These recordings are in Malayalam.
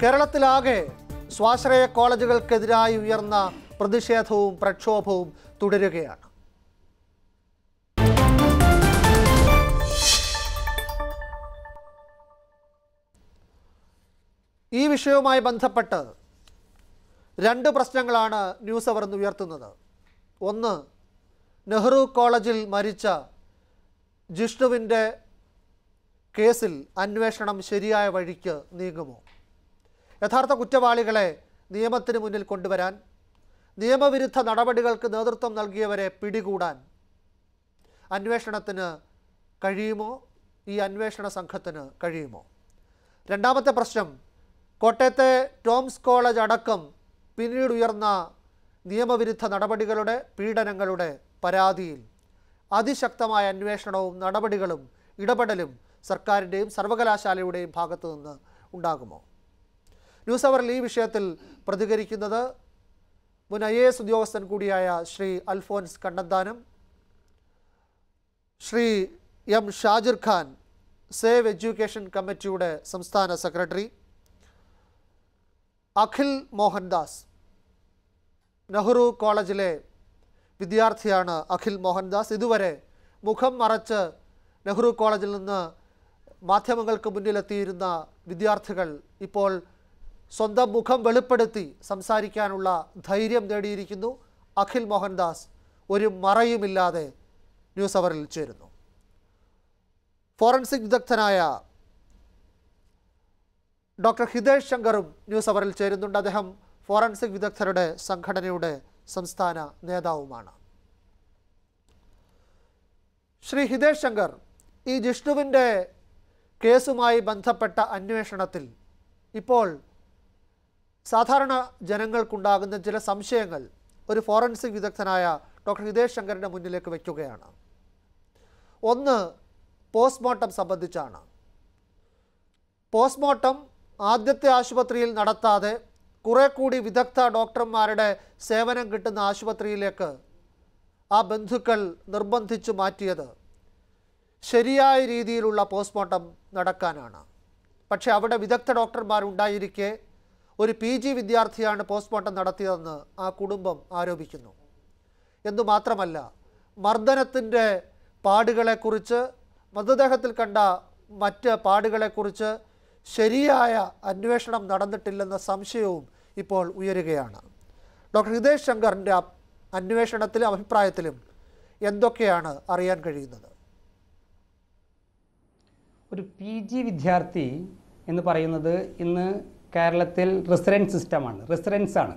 കേരളത്തിലാകെ സ്വാശ്രയ കോളേജുകൾക്കെതിരായി ഉയർന്ന പ്രതിഷേധവും പ്രക്ഷോഭവും തുടരുകയാണ് ഈ വിഷയവുമായി ബന്ധപ്പെട്ട് രണ്ട് പ്രശ്നങ്ങളാണ് ന്യൂസ് അവർ ഇന്ന് ഉയർത്തുന്നത് ഒന്ന് നെഹ്റു കോളേജിൽ മരിച്ച ജിഷ്ണുവിൻ്റെ കേസിൽ അന്വേഷണം ശരിയായ വഴിക്ക് നീങ്ങുമോ യഥാർത്ഥ കുറ്റവാളികളെ നിയമത്തിന് മുന്നിൽ കൊണ്ടുവരാൻ നിയമവിരുദ്ധ നടപടികൾക്ക് നേതൃത്വം നൽകിയവരെ പിടികൂടാൻ അന്വേഷണത്തിന് കഴിയുമോ ഈ അന്വേഷണ സംഘത്തിന് കഴിയുമോ രണ്ടാമത്തെ പ്രശ്നം കോട്ടയത്തെ ടോംസ് കോളേജ് അടക്കം പിന്നീട് ഉയർന്ന നിയമവിരുദ്ധ നടപടികളുടെ പീഡനങ്ങളുടെ പരാതിയിൽ അതിശക്തമായ അന്വേഷണവും നടപടികളും ഇടപെടലും സർക്കാരിൻ്റെയും സർവകലാശാലയുടെയും ഭാഗത്തു നിന്ന് ഉണ്ടാകുമോ ന്യൂസ് അവറിൽ ഈ വിഷയത്തിൽ പ്രതികരിക്കുന്നത് മുൻ ഐ എ എസ് ഉദ്യോഗസ്ഥൻ കൂടിയായ Shri Alphons Kannanthanam Shri M Shajir Khan save education കമ്മിറ്റിയുടെ സംസ്ഥാന സെക്രട്ടറി അഖിൽ മോഹൻദാസ് നെഹ്റു കോളേജിലെ വിദ്യാർത്ഥിയാണ് അഖിൽ മോഹൻദാസ് ഇതുവരെ മുഖം മറച്ച് നെഹ്റു കോളേജിൽ നിന്ന് മാധ്യമങ്ങൾക്ക് മുന്നിലെത്തിയിരുന്ന വിദ്യാർത്ഥികൾ ഇപ്പോൾ സ്വന്തം മുഖം വെളിപ്പെടുത്തി സംസാരിക്കാനുള്ള ധൈര്യം നേടിയിരിക്കുന്നു അഖിൽ മോഹൻദാസ് ഒരു മറയുമില്ലാതെ ന്യൂസ് അവറിൽ ചേരുന്നു ഫോറൻസിക് വിദഗ്ധനായ ഡോക്ടർ ഹിതേഷ് ശങ്കറും ന്യൂസ് അവറിൽ ചേരുന്നുണ്ട് അദ്ദേഹം ഫോറൻസിക് വിദഗ്ധരുടെ സംഘടനയുടെ സംസ്ഥാന നേതാവുമാണ് ശ്രീ ഹിതേഷ് ശങ്കർ ഈ ജിഷ്ണുവിൻ്റെ കേസുമായി ബന്ധപ്പെട്ട അന്വേഷണത്തിൽ ഇപ്പോൾ സാധാരണ ജനങ്ങൾക്കുണ്ടാകുന്ന ചില സംശയങ്ങൾ ഒരു ഫോറൻസിക് വിദഗ്ധനായ ഡോക്ടർ ഹിതേഷ് ശങ്കറിൻ്റെ മുന്നിലേക്ക് വയ്ക്കുകയാണ് ഒന്ന് പോസ്റ്റ്മോർട്ടം സംബന്ധിച്ചാണ് പോസ്റ്റ്മോർട്ടം ആദ്യത്തെ ആശുപത്രിയിൽ നടത്താതെ കുറെ കൂടി വിദഗ്ധ ഡോക്ടർമാരുടെ സേവനം കിട്ടുന്ന ആശുപത്രിയിലേക്ക് ആ ബന്ധുക്കൾ നിർബന്ധിച്ചു മാറ്റിയത് ശരിയായ രീതിയിലുള്ള പോസ്റ്റ്മോർട്ടം നടക്കാനാണ് പക്ഷേ അവിടെ വിദഗ്ധ ഡോക്ടർമാരുണ്ടായിരിക്കെ ഒരു പി ജി വിദ്യാർത്ഥിയാണ് പോസ്റ്റ്മോർട്ടം നടത്തിയതെന്ന് ആ കുടുംബം ആരോപിക്കുന്നു എന്നു മാത്രമല്ല മർദ്ദനത്തിൻ്റെ പാടുകളെക്കുറിച്ച് മൃതദേഹത്തിൽ കണ്ട മറ്റ് പാടുകളെക്കുറിച്ച് ശരിയായ അന്വേഷണം നടന്നിട്ടില്ലെന്ന സംശയവും ഇപ്പോൾ ഉയരുകയാണ് ഡോക്ടർ ഹിതേഷ് ശങ്കറിൻ്റെ അ- അന്വേഷണത്തിലും അഭിപ്രായത്തിലും എന്തൊക്കെയാണ് അറിയാൻ കഴിയുന്നത് ഒരു പി ജി വിദ്യാർത്ഥി എന്ന് പറയുന്നത് ഇന്ന് കേരളത്തിൽ റെസിഡൻസ് സിസ്റ്റമാണ് റെസിഡൻസ് ആണ്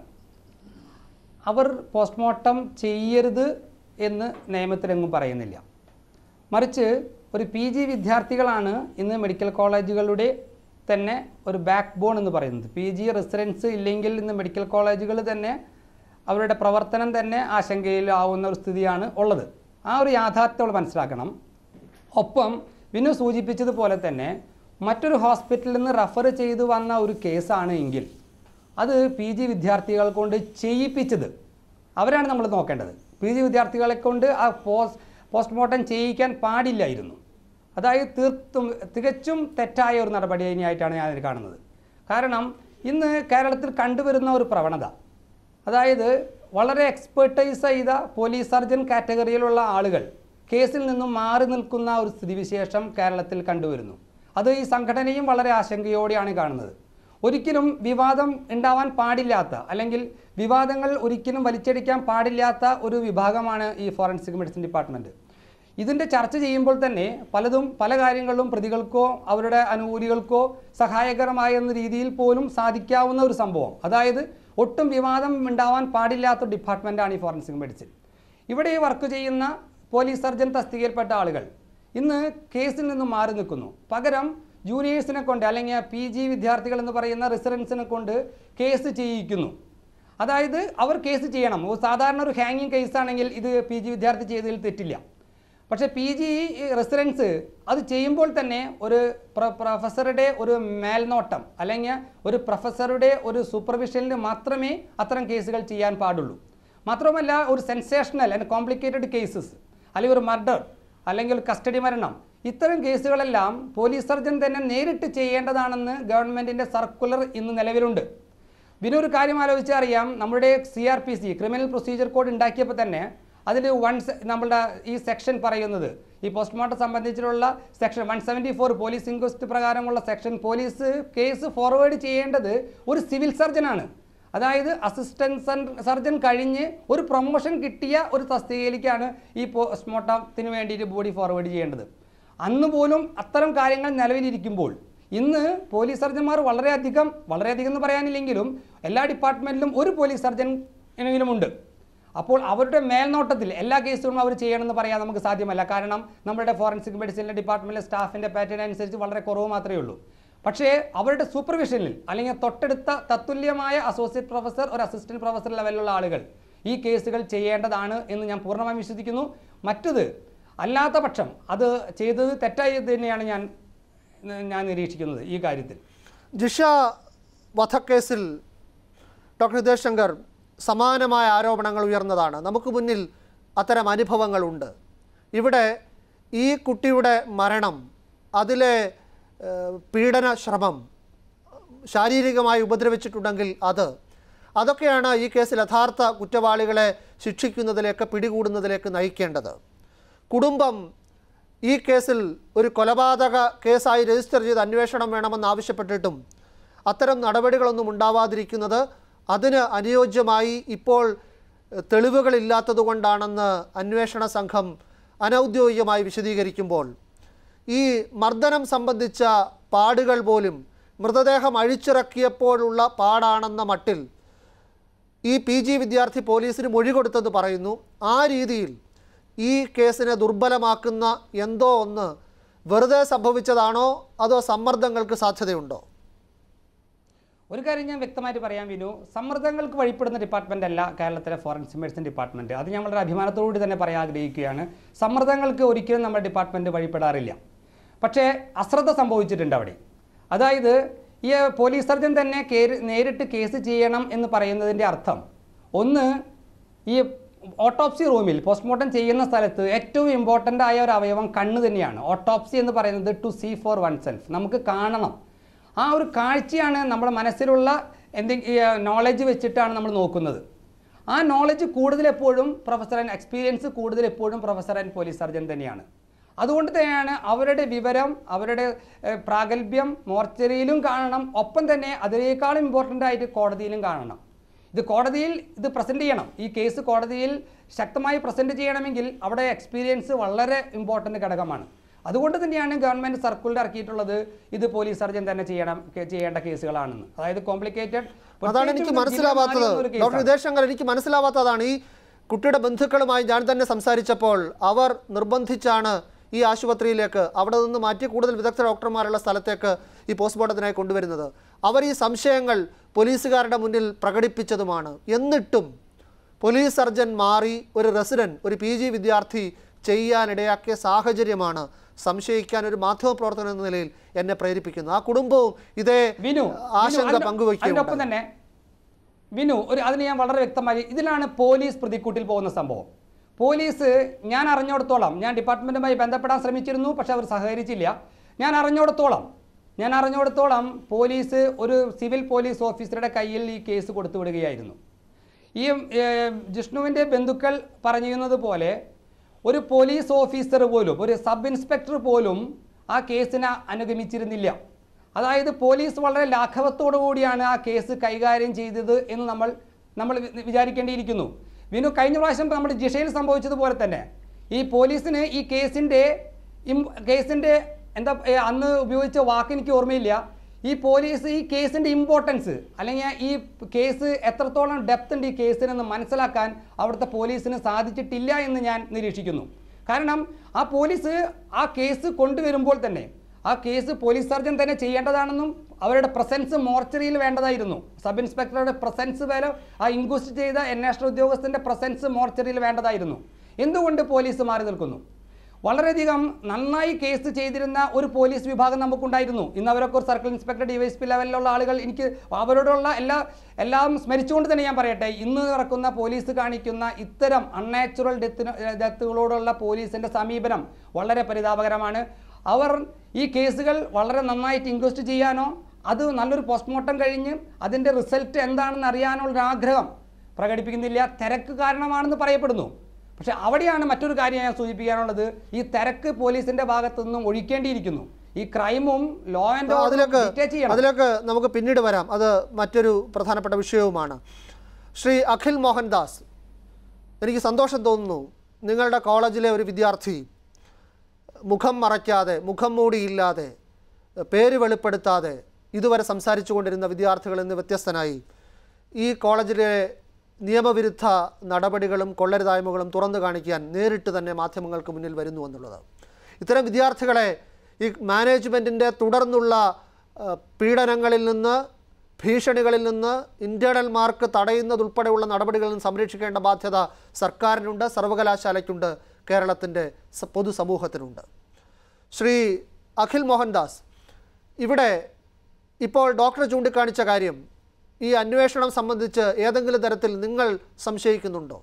അവർ പോസ്റ്റ്മോർട്ടം ചെയ്യരുത് എന്ന് നിയമത്തിലെങ്ങും പറയുന്നില്ല മറിച്ച് ഒരു പി ജി വിദ്യാർത്ഥികളാണ് ഇന്ന് മെഡിക്കൽ കോളേജുകളുടെ തന്നെ ഒരു ബാക്ക് ബോൺ എന്ന് പറയുന്നത് പി ജി റെസിഡൻസ് ഇല്ലെങ്കിൽ ഇന്ന് മെഡിക്കൽ കോളേജുകൾ തന്നെ അവരുടെ പ്രവർത്തനം തന്നെ ആശങ്കയിലാവുന്ന ഒരു സ്ഥിതിയാണ് ഉള്ളത് ആ ഒരു യാഥാർത്ഥ്യം മനസ്സിലാക്കണം ഒപ്പം വിനു സൂചിപ്പിച്ചതുപോലെ തന്നെ മറ്റൊരു ഹോസ്പിറ്റലിൽ നിന്ന് റെഫർ ചെയ്തു വന്ന ഒരു കേസാണ് എങ്കിൽ അത് പി ജി വിദ്യാർത്ഥികൾ കൊണ്ട് ചെയ്യിപ്പിച്ചത് അവരാണ് നമ്മൾ നോക്കേണ്ടത് പി ജി വിദ്യാർത്ഥികളെ കൊണ്ട് ആ പോസ്റ്റ് പോസ്റ്റ്മോർട്ടം ചെയ്യിക്കാൻ പാടില്ലായിരുന്നു അതായത് തീർത്തും തികച്ചും തെറ്റായ ഒരു നടപടിയായിട്ടാണ് ഞാൻ ഇതിൽ കാണുന്നത് കാരണം ഇന്ന് കേരളത്തിൽ കണ്ടുവരുന്ന ഒരു പ്രവണത അതായത് വളരെ എക്സ്പെർട്ടൈസ് ചെയ്ത പോലീസ് സർജൻ കാറ്റഗറിയിലുള്ള ആളുകൾ കേസിൽ നിന്നും മാറി നിൽക്കുന്ന ഒരു സ്ഥിതിവിശേഷം കേരളത്തിൽ കണ്ടുവരുന്നു അത് ഈ സംഘടനയും വളരെ ആശങ്കയോടെയാണ് കാണുന്നത് ഒരിക്കലും വിവാദം ഉണ്ടാവാൻ പാടില്ലാത്ത അല്ലെങ്കിൽ വിവാദങ്ങൾ ഒരിക്കലും വലിച്ചടിക്കാൻ പാടില്ലാത്ത ഒരു വിഭാഗമാണ് ഈ ഫോറൻസിക് മെഡിസിൻ ഡിപ്പാർട്ട്മെൻറ്റ് ഇതിൻ്റെ ചർച്ച ചെയ്യുമ്പോൾ തന്നെ പലതും പല കാര്യങ്ങളിലും പ്രതികൾക്കോ അവരുടെ അനുകൂലികൾക്കോ സഹായകരമായ എന്ന രീതിയിൽ പോലും സാധിക്കാവുന്ന ഒരു സംഭവം അതായത് ഒട്ടും വിവാദം ഉണ്ടാവാൻ പാടില്ലാത്ത ഡിപ്പാർട്ട്മെൻറ്റാണ് ഈ ഫോറൻസിക് മെഡിസിൻ ഇവിടെ വർക്ക് ചെയ്യുന്ന പോലീസ് സർജൻ തസ്തികയിൽപ്പെട്ട ആളുകൾ ഇന്ന് കേസിൽ നിന്നും മാറി നിൽക്കുന്നു പകരം ജൂനിയേഴ്സിനെ കൊണ്ട് അല്ലെങ്കിൽ പി ജി വിദ്യാർത്ഥികൾ എന്ന് പറയുന്ന റെസിഡൻസിനെ കൊണ്ട് കേസ് ചെയ്യിക്കുന്നു അതായത് അവർ കേസ് ചെയ്യണം ഒരു സാധാരണ ഒരു ഹാങ്ങിങ് കേസാണെങ്കിൽ ഇത് പി ജി വിദ്യാർത്ഥി ചെയ്തതിൽ തെറ്റില്ല പക്ഷേ പി ജി റെസിഡൻസ് അത് ചെയ്യുമ്പോൾ തന്നെ ഒരു പ്ര- പ്രൊഫസറുടെ ഒരു മേൽനോട്ടം അല്ലെങ്കിൽ ഒരു പ്രൊഫസറുടെ ഒരു സൂപ്പർവിഷനിൽ മാത്രമേ അത്തരം കേസുകൾ ചെയ്യാൻ പാടുള്ളൂ മാത്രമല്ല ഒരു സെൻസേഷണൽ ആൻഡ് കോംപ്ലിക്കേറ്റഡ് കേസസ് അല്ലെങ്കിൽ ഒരു മർഡർ അല്ലെങ്കിൽ ഒരു കസ്റ്റഡി മരണം ഇത്തരം കേസുകളെല്ലാം പോലീസ് സർജൻ തന്നെ നേരിട്ട് ചെയ്യേണ്ടതാണെന്ന് ഗവൺമെൻറ്റിൻ്റെ സർക്കുലർ ഇന്ന് നിലവിലുണ്ട് പിന്നെ ഒരു കാര്യം ആലോചിച്ചാൽ അറിയാം നമ്മുടെ C R P C criminal procedure code ഉണ്ടാക്കിയപ്പോൾ തന്നെ അതിൽ വൺ നമ്മളുടെ ഈ സെക്ഷൻ പറയുന്നത് ഈ പോസ്റ്റ്മോർട്ടം സംബന്ധിച്ചിട്ടുള്ള section one seventy four police inquest പ്രകാരമുള്ള സെക്ഷൻ പോലീസ് കേസ് ഫോർവേഡ് ചെയ്യേണ്ടത് ഒരു സിവിൽ സർജനാണ് അതായത് അസിസ്റ്റന്റ് സർജൻ കഴിഞ്ഞ് ഒരു പ്രൊമോഷൻ കിട്ടിയ ഒരു തസ്തികയിലേക്കാണ് ഈ പോസ്റ്റ്മോർട്ടത്തിന് വേണ്ടിയിട്ട് ബോഡി ഫോർവേഡ് ചെയ്യേണ്ടത് അന്ന് പോലും അത്തരം കാര്യങ്ങൾ നിലവിലിരിക്കുമ്പോൾ ഇന്ന് പോലീസ് സർജന്മാർ വളരെയധികം വളരെയധികം എന്ന് പറയാനില്ലെങ്കിലും എല്ലാ ഡിപ്പാർട്ട്മെൻറ്റിലും ഒരു പോലീസ് സർജൻ എങ്കിലും ഉണ്ട് അപ്പോൾ അവരുടെ മേൽനോട്ടത്തിൽ എല്ലാ കേസുകളും അവർ ചെയ്യണമെന്ന് പറയാൻ നമുക്ക് സാധ്യമല്ല കാരണം നമ്മുടെ ഫോറൻസിക് മെഡിസിനിലെ ഡിപ്പാർട്ട്മെൻറ്റിലെ സ്റ്റാഫിൻ്റെ പാറ്റേൺ അനുസരിച്ച് വളരെ കുറവ് മാത്രമേ ഉള്ളൂ പക്ഷേ അവരുടെ സൂപ്പർവിഷനിൽ അല്ലെങ്കിൽ തൊട്ടടുത്ത തത്തുല്യമായ അസോസിയേറ്റ് പ്രൊഫസർ ഒരു അസിസ്റ്റന്റ് പ്രൊഫസർ ലെവലിലുള്ള ആളുകൾ ഈ കേസുകൾ ചെയ്യേണ്ടതാണ് എന്ന് ഞാൻ പൂർണ്ണമായും വിശ്വസിക്കുന്നു മറ്റത് അല്ലാത്ത പക്ഷം അത് ചെയ്തത് തെറ്റായി തന്നെയാണ് ഞാൻ ഞാൻ നിരീക്ഷിക്കുന്നത് ഈ കാര്യത്തിൽ ജിഷ വധക്കേസിൽ ഡോക്ടർ ഹിതേഷ് ശങ്കർ സമാനമായ ആരോപണങ്ങൾ ഉയർന്നതാണ് നമുക്ക് മുന്നിൽ അത്തരം അനുഭവങ്ങളുണ്ട് ഇവിടെ ഈ കുട്ടിയുടെ മരണം അതിലെ ഏഹ്, പീഡന ശ്രമം ശാരീരികമായി ഉപദ്രവിച്ചിട്ടുണ്ടെങ്കിൽ അത് അതൊക്കെയാണ് ഈ കേസിൽ യഥാർത്ഥ കുറ്റവാളികളെ ശിക്ഷിക്കുന്നതിലേക്ക് പിടികൂടുന്നതിലേക്ക് നയിക്കേണ്ടത് കുടുംബം ഈ കേസിൽ ഒരു കൊലപാതക കേസായി രജിസ്റ്റർ ചെയ്ത് അന്വേഷണം വേണമെന്ന് ആവശ്യപ്പെട്ടിട്ടും അത്തരം നടപടികളൊന്നും ഉണ്ടാവാതിരിക്കുന്നത് അതിന് അനുയോജ്യമായി ഇപ്പോൾ എഹ്, തെളിവുകളില്ലാത്തതുകൊണ്ടാണെന്ന് അന്വേഷണ സംഘം അനൗദ്യോഗികമായി വിശദീകരിക്കുമ്പോൾ ഈ മർദ്ദനം സംബന്ധിച്ച പാടുകൾ പോലും മൃതദേഹം അഴിച്ചിറക്കിയപ്പോഴുള്ള പാടാണെന്ന മട്ടിൽ ഈ പി ജി വിദ്യാർത്ഥി പോലീസിന് മൊഴി കൊടുത്തെന്ന് പറയുന്നു ആ രീതിയിൽ ഈ കേസിനെ ദുർബലമാക്കുന്ന എന്തോ ഒന്ന് വെറുതെ സംഭവിച്ചതാണോ അതോ സമ്മർദ്ദങ്ങൾക്ക് സാധ്യതയുണ്ടോ ഒരു കാര്യം ഞാൻ വ്യക്തമായിട്ട് പറയാൻ വിനു സമ്മർദ്ദങ്ങൾക്ക് വഴിപ്പെടുന്ന ഡിപ്പാർട്ട്മെൻ്റ് അല്ല കേരളത്തിലെ ഫോറൻസിക് മെഡിസിൻ ഡിപ്പാർട്ട്മെൻറ്റ് അത് ഞാൻ വളരെ അഭിമാനത്തോടുകൂടി തന്നെ പറയാൻ ആഗ്രഹിക്കുകയാണ് സമ്മർദ്ദങ്ങൾക്ക് ഒരിക്കലും നമ്മുടെ ഡിപ്പാർട്ട്മെൻറ്റ് വഴിപ്പെടാറില്ല പക്ഷേ അശ്രദ്ധ സംഭവിച്ചിട്ടുണ്ട് അവിടെ അതായത് ഈ പോലീസ് സർജൻ തന്നെ കേറി- നേരിട്ട് കേസ് ചെയ്യണം എന്ന് പറയുന്നതിൻ്റെ അർത്ഥം ഒന്ന് ഈ ഓട്ടോപ്സി റൂമിൽ പോസ്റ്റ്മോർട്ടം ചെയ്യുന്ന സ്ഥലത്ത് ഏറ്റവും ഇമ്പോർട്ടൻ്റ് ആയ ഒരു അവയവം കണ്ണ് തന്നെയാണ് ഓട്ടോപ്സി എന്ന് പറയുന്നത് to see for oneself നമുക്ക് കാണണം ആ ഒരു കാഴ്ചയാണ് നമ്മുടെ മനസ്സിലുള്ള എന്തെങ്കിലും നോളജ് വെച്ചിട്ടാണ് നമ്മൾ നോക്കുന്നത് ആ നോളജ് കൂടുതൽ എപ്പോഴും പ്രൊഫസർ ആൻഡ് എക്സ്പീരിയൻസ് കൂടുതൽ എപ്പോഴും പ്രൊഫസർ ആൻഡ് പോലീസ് സർജൻ തന്നെയാണ് അതുകൊണ്ട് തന്നെയാണ് അവരുടെ വിവരം അവരുടെ ഏഹ്, പ്രാഗൽഭ്യം മോർച്ചറിയിലും കാണണം ഒപ്പം തന്നെ അതിനേക്കാളും ഇമ്പോർട്ടൻ്റ് ആയിട്ട് കോടതിയിലും കാണണം ഇത് കോടതിയിൽ ഇത് പ്രസൻറ്റ് ചെയ്യണം ഈ കേസ് കോടതിയിൽ ശക്തമായി പ്രസൻറ്റ് ചെയ്യണമെങ്കിൽ അവിടെ എക്സ്പീരിയൻസ് വളരെ ഇമ്പോർട്ടൻ്റ് ഘടകമാണ് അതുകൊണ്ട് തന്നെയാണ് ഗവൺമെൻറ് സർക്കുലർ ഇറക്കിയിട്ടുള്ളത് ഇത് പോലീസ് സർജൻ തന്നെ ചെയ്യണം കെ- ചെയ്യേണ്ട കേസുകളാണെന്ന് അതായത് കോംപ്ലിക്കേറ്റഡ് അതാണ് എനിക്ക് മനസ്സിലാവാത്തത് ഡോക്ടർ ഹിതേഷ് ശങ്കർ എനിക്ക് മനസ്സിലാവാത്തതാണ് ഈ കുട്ടിയുടെ ബന്ധുക്കളുമായി ഞാൻ തന്നെ സംസാരിച്ചപ്പോൾ അവർ നിർബന്ധിച്ചാണ് ഈ ആശുപത്രിയിലേക്ക് അവിടെ നിന്ന് മാറ്റി കൂടുതൽ വിദഗ്ധ ഡോക്ടർമാരുള്ള സ്ഥലത്തേക്ക് ഈ പോസ്റ്റ്മോർട്ടത്തിനായി കൊണ്ടുവരുന്നത് അവർ ഈ സംശയങ്ങൾ പോലീസുകാരുടെ മുന്നിൽ പ്രകടിപ്പിച്ചതുമാണ് എന്നിട്ടും പോലീസ് സർജൻ മാറി ഒരു റെസിഡന്റ് ഒരു പി ജി വിദ്യാർത്ഥി ചെയ്യാനിടയാക്കിയ സാഹചര്യമാണ് സംശയിക്കാൻ ഒരു മാധ്യമപ്രവർത്തകൻ എന്ന നിലയിൽ എന്നെ പ്രേരിപ്പിക്കുന്നത് ആ കുടുംബവും ഇതേ വിനു ആശങ്ക വിനു, അതിന്റെ- പങ്കുവയ്ക്കുകയുണ്ടായി അതിനൊപ്പം തന്നെ വിനു ഒരു അതിന് ഞാൻ വളരെ വ്യക്തമായി ഇതിലാണ് പോലീസ് പ്രതിക്കൂട്ടിൽ പോകുന്ന സംഭവം പോലീസ് ഞാൻ അറിഞ്ഞിടത്തോളം ഞാൻ ഡിപ്പാർട്ട്മെൻറ്റുമായി ബന്ധപ്പെടാൻ ശ്രമിച്ചിരുന്നു പക്ഷെ അവർ സഹകരിച്ചില്ല ഞാൻ അറിഞ്ഞിടത്തോളം ഞാൻ അറിഞ്ഞിടത്തോളം പോലീസ് ഒരു സിവിൽ പോലീസ് ഓഫീസറുടെ കയ്യിൽ ഈ കേസ് കൊടുത്തു വിടുകയായിരുന്നു ഈ ഏർ, ജിഷ്ണുവിൻ്റെ ബന്ധുക്കൾ പറഞ്ഞിരുന്നത് പോലെ ഒരു പോലീസ് ഓഫീസർ പോലും ഒരു സബ് ഇൻസ്പെക്ടർ പോലും ആ കേസിനെ അനുഗമിച്ചിരുന്നില്ല അതായത് പോലീസ് വളരെ ലാഘവത്തോടു കൂടിയാണ് ആ കേസ് കൈകാര്യം ചെയ്തത് എന്ന് നമ്മൾ നമ്മൾ വി- വിചാരിക്കേണ്ടിയിരിക്കുന്നു വിനു കഴിഞ്ഞ പ്രാവശ്യം നമ്മുടെ ജിഷയിൽ സംഭവിച്ചതുപോലെ തന്നെ ഈ പോലീസിന് ഈ കേസിൻ്റെ ഇം- കേസിൻ്റെ എന്താ ഏ, അന്ന് ഉപയോഗിച്ച വാക്ക് എനിക്ക് ഓർമ്മയില്ല ഈ പോലീസ് ഈ കേസിൻ്റെ ഇമ്പോർട്ടൻസ് അല്ലെങ്കിൽ ഈ കേസ് എത്രത്തോളം ഡെപ്ത് ഉണ്ട് ഈ കേസിനെന്ന് മനസ്സിലാക്കാൻ അവിടുത്തെ പോലീസിന് സാധിച്ചിട്ടില്ല എന്ന് ഞാൻ നിരീക്ഷിക്കുന്നു കാരണം ആ പോലീസ് ആ കേസ് കൊണ്ടുവരുമ്പോൾ തന്നെ ആ കേസ് പോലീസ് സർജൻ തന്നെ ചെയ്യേണ്ടതാണെന്നും അവരുടെ പ്രസൻസ് മോർച്ചറിയിൽ വേണ്ടതായിരുന്നു സബ് ഇൻസ്പെക്ടറുടെ പ്രസൻസ് വരെ ആ ഇൻക്വസ്റ്റ് ചെയ്ത അന്വേഷണ ഉദ്യോഗസ്ഥൻ്റെ പ്രസൻസ് മോർച്ചറിയിൽ വേണ്ടതായിരുന്നു എന്തുകൊണ്ട് പോലീസ് മാറി നിൽക്കുന്നു വളരെയധികം നന്നായി കേസ് ചെയ്തിരുന്ന ഒരു പോലീസ് വിഭാഗം നമുക്കുണ്ടായിരുന്നു ഇന്ന് അവരൊക്കെ ഒരു സർക്കിൾ ഇൻസ്പെക്ടർ ഡിവൈഎസ്പി ലെവലിലുള്ള ആളുകൾ എനിക്ക് അവരോടുള്ള എല്ലാ എല്ലാം സ്മരിച്ചുകൊണ്ട് തന്നെ ഞാൻ പറയട്ടെ ഇന്ന് നടക്കുന്ന പോലീസ് കാണിക്കുന്ന ഇത്തരം അൺനാച്ചുറൽ ഡെത്തിന് ഡെത്തുകളോടുള്ള പോലീസിൻ്റെ സമീപനം വളരെ പരിതാപകരമാണ് അവർ ഈ കേസുകൾ വളരെ നന്നായിട്ട് ഇൻക്വസ്റ്റ് ചെയ്യാനോ അത് നല്ലൊരു പോസ്റ്റ്മോർട്ടം കഴിഞ്ഞ് അതിൻ്റെ റിസൾട്ട് എന്താണെന്ന് അറിയാനുള്ള ആഗ്രഹം പ്രകടിപ്പിക്കുന്നില്ല തിരക്ക് കാരണമാണെന്ന് പറയപ്പെടുന്നു പക്ഷെ അവിടെയാണ് മറ്റൊരു കാര്യം ഞാൻ സൂചിപ്പിക്കാനുള്ളത് ഈ തിരക്ക് പോലീസിന്റെ ഭാഗത്തു നിന്നും ഒഴിക്കേണ്ടിയിരിക്കുന്നു ഈ ക്രൈമും ലോ ആൻഡ് അതിലേക്ക് ഓർഡർ ചെയ്യണം അതിലേക്ക് നമുക്ക് പിന്നീട് വരാം അത് മറ്റൊരു പ്രധാനപ്പെട്ട വിഷയവുമാണ് ശ്രീ അഖിൽ മോഹൻദാസ് എനിക്ക് സന്തോഷം തോന്നുന്നു നിങ്ങളുടെ കോളേജിലെ ഒരു വിദ്യാർത്ഥി മുഖം മറയ്ക്കാതെ മുഖം മൂടിയില്ലാതെ പേര് വെളിപ്പെടുത്താതെ ഇതുവരെ സംസാരിച്ചു കൊണ്ടിരുന്ന വിദ്യാർത്ഥികളിൽ നിന്ന് വ്യത്യസ്തനായി ഈ കോളേജിലെ നിയമവിരുദ്ധ നടപടികളും കൊള്ളരുതായ്മകളും തുറന്നു കാണിക്കാൻ നേരിട്ട് തന്നെ മാധ്യമങ്ങൾക്ക് മുന്നിൽ വരുന്നു എന്നുള്ളത് ഇത്തരം വിദ്യാർത്ഥികളെ ഈ മാനേജ്മെൻറ്റിൻ്റെ തുടർന്നുള്ള ആ, പീഡനങ്ങളിൽ നിന്ന് ഭീഷണികളിൽ നിന്ന് ഇൻറ്റേണൽ മാർക്ക് തടയുന്നതുൾപ്പെടെയുള്ള നടപടികളിൽ നിന്ന് സംരക്ഷിക്കേണ്ട ബാധ്യത സർക്കാരിനുണ്ട് സർവകലാശാലയ്ക്കുണ്ട് കേരളത്തിൻ്റെ സ- പൊതുസമൂഹത്തിനുണ്ട് ശ്രീ അഖിൽ മോഹൻദാസ് ഇവിടെ ഇപ്പോൾ ഡോക്ടർ ചൂണ്ടിക്കാണിച്ച കാര്യം ഈ അന്വേഷണം സംബന്ധിച്ച് ഏതെങ്കിലും തരത്തിൽ നിങ്ങൾ സംശയിക്കുന്നുണ്ടോ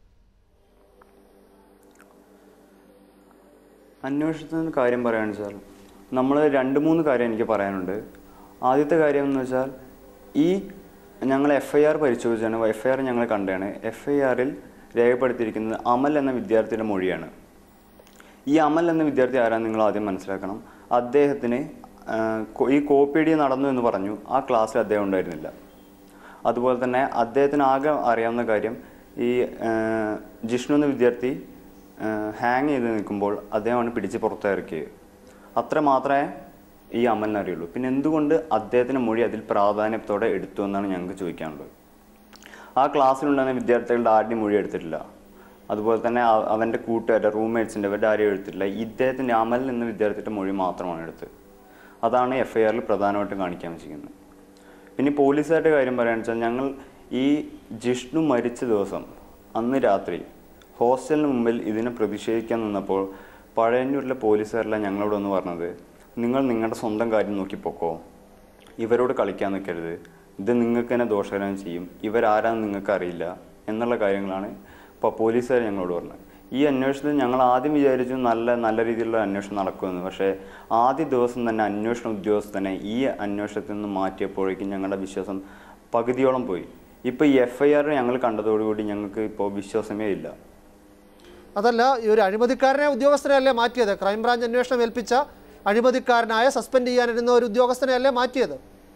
അന്വേഷണത്തിൻ്റെ കാര്യം പറയുകയാണെന്ന് വെച്ചാൽ നമ്മൾ രണ്ട് മൂന്ന് കാര്യം എനിക്ക് പറയാനുണ്ട് ആദ്യത്തെ കാര്യം എന്ന് വെച്ചാൽ ഈ ഞങ്ങൾ എഫ് ഐ ആർ പരിശോധിച്ചാണ് എഫ് ഐ ആർ ഞങ്ങൾ കണ്ടതാണ് എഫ് ഐ ആറിൽ രേഖപ്പെടുത്തിയിരിക്കുന്നത് അമൽ എന്ന വിദ്യാർത്ഥിയുടെ മൊഴിയാണ് ഈ അമൽ എന്ന വിദ്യാർത്ഥി ആരാന്ന് നിങ്ങൾ ആദ്യം മനസ്സിലാക്കണം അദ്ദേഹത്തിന് ആ, കൊ- ഈ കോപ്പിയടി നടന്നു എന്ന് പറഞ്ഞു ആ ക്ലാസ്സിൽ അദ്ദേഹം ഉണ്ടായിരുന്നില്ല അതുപോലെ തന്നെ അദ്ദേഹത്തിന് ആകെ അറിയാവുന്ന കാര്യം ഈ ആ, ജിഷ്ണു എന്ന വിദ്യാർത്ഥി ഹാങ് ചെയ്ത് നിൽക്കുമ്പോൾ അദ്ദേഹമാണ് പിടിച്ച് പുറത്തിറക്കിയത് അത്ര മാത്രമേ ഈ അമലിന് അറിയുള്ളൂ പിന്നെ എന്തുകൊണ്ട് അദ്ദേഹത്തിൻ്റെ മൊഴി അതിൽ പ്രാധാന്യത്തോടെ എടുത്തു എന്നാണ് ഞങ്ങൾക്ക് ചോദിക്കാനുള്ളത് ആ ക്ലാസ്സിലുണ്ടായിരുന്ന വിദ്യാർത്ഥികളുടെ ആരുടെയും മൊഴി എടുത്തിട്ടില്ല അതുപോലെ തന്നെ അ- അവൻ്റെ കൂട്ടുകാരുടെ റൂംമേറ്റ്സിൻ്റെ അവരുടെ ആരെയും എടുത്തിട്ടില്ല ഇദ്ദേഹത്തിൻ്റെ അമൽ എന്ന വിദ്യാർത്ഥിയുടെ മൊഴി മാത്രമാണ് എടുത്തത് അതാണ് എഫ് ഐ ആറിൽ പ്രധാനമായിട്ടും കാണിക്കാൻ വെച്ചിരിക്കുന്നത് പിന്നെ ഈ പോലീസുകാരുടെ കാര്യം പറയുകയാണെന്ന് വെച്ചാൽ ഞങ്ങൾ ഈ ജിഷ്ണു മരിച്ച ദിവസം അന്ന് രാത്രി ഹോസ്റ്റലിന് മുമ്പിൽ ഇതിനെ പ്രതിഷേധിക്കാൻ നിന്നപ്പോൾ പഴയന്നൂരിലെ പോലീസുകാരെല്ലാം ഞങ്ങളോട് ഒന്ന് പറഞ്ഞത് നിങ്ങൾ നിങ്ങളുടെ സ്വന്തം കാര്യം നോക്കി പൊക്കോ ഇവരോട് കളിക്കാൻ നിൽക്കരുത് ഇത് നിങ്ങൾക്ക് തന്നെ ദോഷകരം ചെയ്യും ഇവരാരാന്ന് നിങ്ങൾക്ക് അറിയില്ല എന്നുള്ള കാര്യങ്ങളാണ് ഇപ്പോൾ പോലീസുകാർ ഞങ്ങളോട് പറഞ്ഞത് ഈ അന്വേഷണത്തിൽ ഞങ്ങൾ ആദ്യം വിചാരിച്ചു നല്ല നല്ല രീതിയിലുള്ള അന്വേഷണം നടക്കുമെന്ന് പക്ഷേ ആദ്യ ദിവസം തന്നെ അന്വേഷണ ഉദ്യോഗസ്ഥനെ ഈ അന്വേഷണത്തിൽ നിന്ന് മാറ്റിയപ്പോഴേക്കും ഞങ്ങളുടെ വിശ്വാസം പകുതിയോളം പോയി ഇപ്പോൾ ഈ എഫ് ഐ ആർ ഞങ്ങൾ കണ്ടതോടുകൂടി ഞങ്ങൾക്ക് ഇപ്പോൾ വിശ്വാസമേ ഇല്ല അതല്ല ഈ ഒരു അഴിമതിക്കാരനെ ഉദ്യോഗസ്ഥനെ അല്ലേ മാറ്റിയത് ക്രൈംബ്രാഞ്ച് അന്വേഷണം ഏൽപ്പിച്ച അഴിമതിക്കാരനായ സസ്പെൻഡ് ചെയ്യാനിരുന്ന ഒരു ഉദ്യോഗസ്ഥനെ അല്ലേ മാറ്റിയത്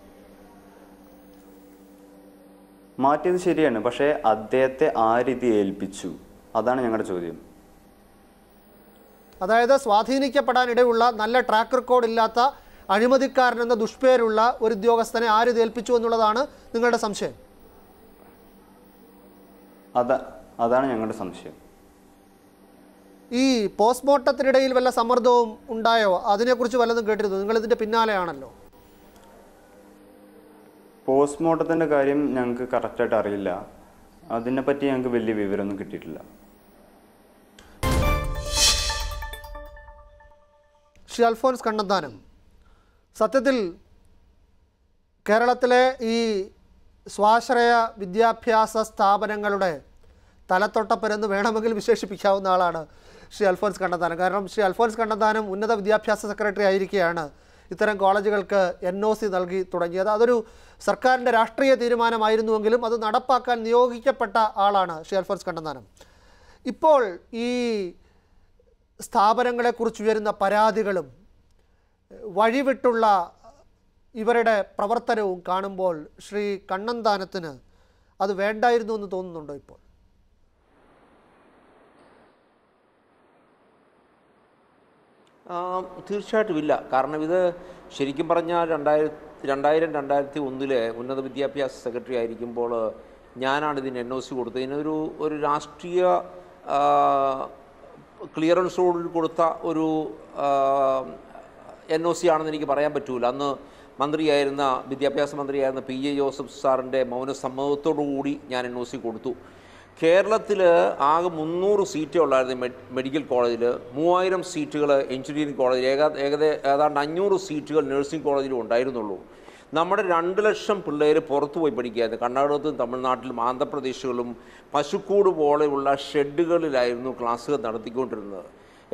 മാറ്റിയത് ശരിയാണ് പക്ഷേ അദ്ദേഹത്തെ ആ രീതി ഏൽപ്പിച്ചു അതാണ് ഞങ്ങളുടെ ചോദ്യം അതായത് സ്വാധീനിക്കപ്പെടാനിടയുള്ള നല്ല ട്രാക്ക് റെക്കോർഡ് ഇല്ലാത്ത അഴിമതിക്കാരൻ എന്ന ദുഷ്പേരുള്ള ഒരു ഉദ്യോഗസ്ഥനെ ആര് ഇത് ഏൽപ്പിച്ചു എന്നുള്ളതാണ് നിങ്ങളുടെ സംശയം അതാ അതാണ് ഞങ്ങളുടെ സംശയം ഈ പോസ്റ്റ്മോർട്ടത്തിനിടയിൽ വല്ല സമ്മർദ്ദവും ഉണ്ടായോ അതിനെക്കുറിച്ച് വല്ലതും കേട്ടിരുന്നു നിങ്ങൾ ഇതിന്റെ പിന്നാലെയാണല്ലോ പോസ്റ്റ്മോർട്ടത്തിൻ്റെ കാര്യം ഞങ്ങൾക്ക് കറക്റ്റായിട്ട് അറിയില്ല അതിനെപ്പറ്റി ഞങ്ങൾക്ക് വലിയ വിവരമൊന്നും കിട്ടിയിട്ടില്ല ശ്രീ അൽഫോൻസ് കണ്ണന്താനം സത്യത്തിൽ കേരളത്തിലെ ഈ സ്വാശ്രയ വിദ്യാഭ്യാസ സ്ഥാപനങ്ങളുടെ തലത്തൊട്ടപ്പരെന്ന് വേണമെങ്കിൽ വിശേഷിപ്പിക്കാവുന്ന ആളാണ് ശ്രീ അൽഫോൻസ് കണ്ണന്താനം കാരണം ശ്രീ അൽഫോൻസ് കണ്ണന്താനം ഉന്നത വിദ്യാഭ്യാസ സെക്രട്ടറി ആയിരിക്കെയാണ് ഇത്തരം കോളേജുകൾക്ക് എൻ ഒ സി നൽകി തുടങ്ങിയത് അതൊരു സർക്കാരിൻ്റെ രാഷ്ട്രീയ തീരുമാനമായിരുന്നുവെങ്കിലും അത് നടപ്പാക്കാൻ നിയോഗിക്കപ്പെട്ട ആളാണ് ശ്രീ അൽഫോൻസ് കണ്ണന്താനം ഇപ്പോൾ ഈ സ്ഥാപനങ്ങളെക്കുറിച്ച് ഉയരുന്ന പരാതികളും വഴിവിട്ടുള്ള ഇവരുടെ പ്രവർത്തനവും കാണുമ്പോൾ ശ്രീ കണ്ണന്താനത്തിന് അത് വേണ്ടായിരുന്നു എന്ന് തോന്നുന്നുണ്ടോ ഇപ്പോൾ ആ, തീർച്ചയായിട്ടും ഇല്ല കാരണം ഇത് ശരിക്കും പറഞ്ഞാൽ രണ്ടായിരത്തി രണ്ടായിരം രണ്ടായിരത്തി ഒന്നിലെ ഉന്നത വിദ്യാഭ്യാസ സെക്രട്ടറി ആയിരിക്കുമ്പോൾ ഞാനാണ് ഇതിന് എൻ ഒ സി കൊടുത്തത് ഇതിനൊരു ഒരു രാഷ്ട്രീയ ക്ലിയറൻസോട് കൊടുത്ത ഒരു എൻ ഒ സി ആണെന്ന് എനിക്ക് പറയാൻ പറ്റൂല അന്ന് മന്ത്രിയായിരുന്ന വിദ്യാഭ്യാസ മന്ത്രിയായിരുന്ന പി ജെ ജോസഫ് സാറിൻ്റെ മൗനസമ്മതത്തോടു കൂടി ഞാൻ എൻ ഒ സി കൊടുത്തു കേരളത്തിൽ ആകെ മുന്നൂറ് സീറ്റേ ഉള്ളായിരുന്നു മെ- മെഡിക്കൽ കോളേജിൽ മൂവായിരം സീറ്റുകൾ എഞ്ചിനീയറിംഗ് കോളേജിൽ ഏക ഏകദേശം ഏതാണ്ട് അഞ്ഞൂറ് സീറ്റുകൾ നഴ്സിംഗ് കോളേജിലും ഉണ്ടായിരുന്നുള്ളൂ നമ്മുടെ രണ്ട് ലക്ഷം പിള്ളേർ പുറത്തു പോയി പഠിക്കുകയായിരുന്നു കർണാടകത്തിലും തമിഴ്നാട്ടിലും ആന്ധ്രാപ്രദേശിലും പശുക്കൂട് പോലെയുള്ള ഷെഡുകളിലായിരുന്നു ക്ലാസ്സുകൾ നടത്തിക്കൊണ്ടിരുന്നത്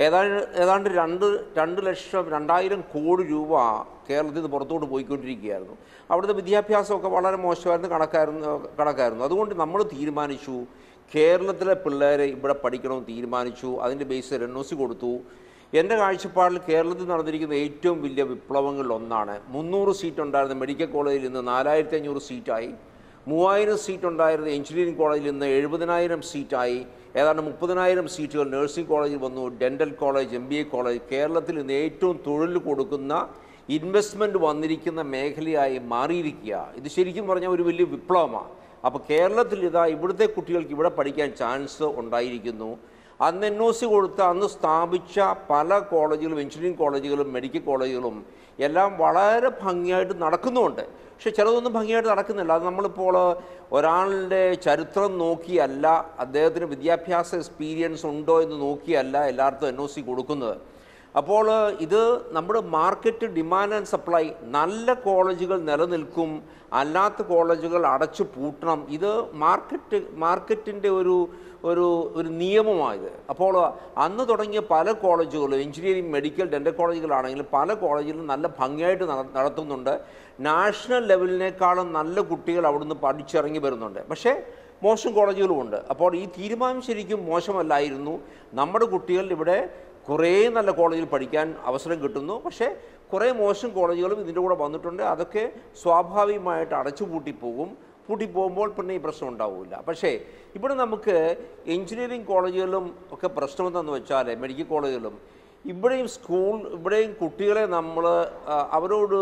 ഏതാണ്ട് ഏതാണ്ട് രണ്ട് രണ്ട് ലക്ഷം രണ്ടായിരം കോടി രൂപ കേരളത്തിൽ നിന്ന് പുറത്തോട്ട് പോയിക്കൊണ്ടിരിക്കുകയായിരുന്നു അവിടുത്തെ വിദ്യാഭ്യാസമൊക്കെ വളരെ മോശമായിരുന്നു കണക്കായിരുന്നു കണക്കായിരുന്നു അതുകൊണ്ട് നമ്മൾ തീരുമാനിച്ചു കേരളത്തിലെ പിള്ളേരെ ഇവിടെ പഠിക്കണമെന്ന് തീരുമാനിച്ചു അതിൻ്റെ ബേസിൽ എൻ ഒ സി കൊടുത്തു എൻ്റെ കാഴ്ചപ്പാടിൽ കേരളത്തിൽ നടന്നിരിക്കുന്ന ഏറ്റവും വലിയ വിപ്ലവങ്ങളിൽ ഒന്നാണ് മുന്നൂറ് സീറ്റ് ഉണ്ടായിരുന്ന മെഡിക്കൽ കോളേജിൽ നിന്ന് നാലായിരത്തി അഞ്ഞൂറ് സീറ്റായി മൂവായിരം സീറ്റ് ഉണ്ടായിരുന്ന എഞ്ചിനീയറിംഗ് കോളേജിൽ നിന്ന് എഴുപതിനായിരം സീറ്റായി ഏതാണ്ട് മുപ്പതിനായിരം സീറ്റുകൾ നഴ്സിംഗ് കോളേജിൽ വന്നു dental college M B A college കേരളത്തിൽ ഇന്ന് ഏറ്റവും തൊഴിൽ കൊടുക്കുന്ന ഇൻവെസ്റ്റ്മെൻറ്റ് വന്നിരിക്കുന്ന മേഖലയായി മാറിയിരിക്കുക ഇത് ശരിക്കും പറഞ്ഞാൽ ഒരു വലിയ വിപ്ലവമാണ് അപ്പോൾ കേരളത്തിൽ ഇതാ ഇവിടുത്തെ കുട്ടികൾക്ക് ഇവിടെ പഠിക്കാൻ ചാൻസ് ഉണ്ടായിരിക്കുന്നു അന്ന് എൻ ഒ സി കൊടുത്ത അന്ന് സ്ഥാപിച്ച പല കോളേജുകളും എഞ്ചിനീയറിംഗ് കോളേജുകളും മെഡിക്കൽ കോളേജുകളും എല്ലാം വളരെ ഭംഗിയായിട്ട് നടക്കുന്നുമുണ്ട് പക്ഷെ ചിലതൊന്നും ഭംഗിയായിട്ട് നടക്കുന്നില്ല അത് നമ്മളിപ്പോൾ ഒരാളുടെ ചരിത്രം നോക്കിയല്ല അദ്ദേഹത്തിന് വിദ്യാഭ്യാസ എക്സ്പീരിയൻസ് ഉണ്ടോ എന്ന് നോക്കിയല്ല എല്ലായിടത്തും എൻ ഒ സി കൊടുക്കുന്നത് അപ്പോൾ ഇത് നമ്മുടെ മാർക്കറ്റ് ഡിമാൻഡ് ആൻഡ് സപ്ലൈ നല്ല കോളേജുകൾ നിലനിൽക്കും അല്ലാത്ത കോളേജുകൾ അടച്ചു പൂട്ടണം ഇത് മാർക്കറ്റ് മാർക്കറ്റിൻ്റെ ഒരു ഒരു ഒരു നിയമമായത് അപ്പോൾ അന്ന് തുടങ്ങിയ പല കോളേജുകളും എഞ്ചിനീയറിംഗ് മെഡിക്കൽ ഡെൻ്റൽ കോളേജുകളാണെങ്കിലും പല കോളേജിലും നല്ല ഭംഗിയായിട്ട് നട- നടത്തുന്നുണ്ട് നാഷണൽ ലെവലിനേക്കാളും നല്ല കുട്ടികൾ അവിടുന്ന് പഠിച്ചിറങ്ങി വരുന്നുണ്ട് പക്ഷേ മോശം കോളേജുകളുമുണ്ട് അപ്പോൾ ഈ തീരുമാനം ശരിക്കും മോശമല്ലായിരുന്നു നമ്മുടെ കുട്ടികൾ ഇവിടെ കുറേ നല്ല കോളേജിൽ പഠിക്കാൻ അവസരം കിട്ടുന്നു പക്ഷേ കുറേ മോശം കോളേജുകളും ഇതിൻ്റെ കൂടെ വന്നിട്ടുണ്ട് അതൊക്കെ സ്വാഭാവികമായിട്ട് അടച്ചു പൂട്ടിപ്പോകും പൂട്ടിപ്പോകുമ്പോൾ പിന്നെ ഈ പ്രശ്നം ഉണ്ടാവില്ല പക്ഷേ ഇവിടെ നമുക്ക് എഞ്ചിനീയറിംഗ് കോളേജുകളിലും ഒക്കെ പ്രശ്നം എന്താണെന്ന് വെച്ചാൽ മെഡിക്കൽ കോളേജുകളിലും ഇവിടെയും സ്കൂൾ ഇവിടെയും കുട്ടികളെ നമ്മൾ അവരോട്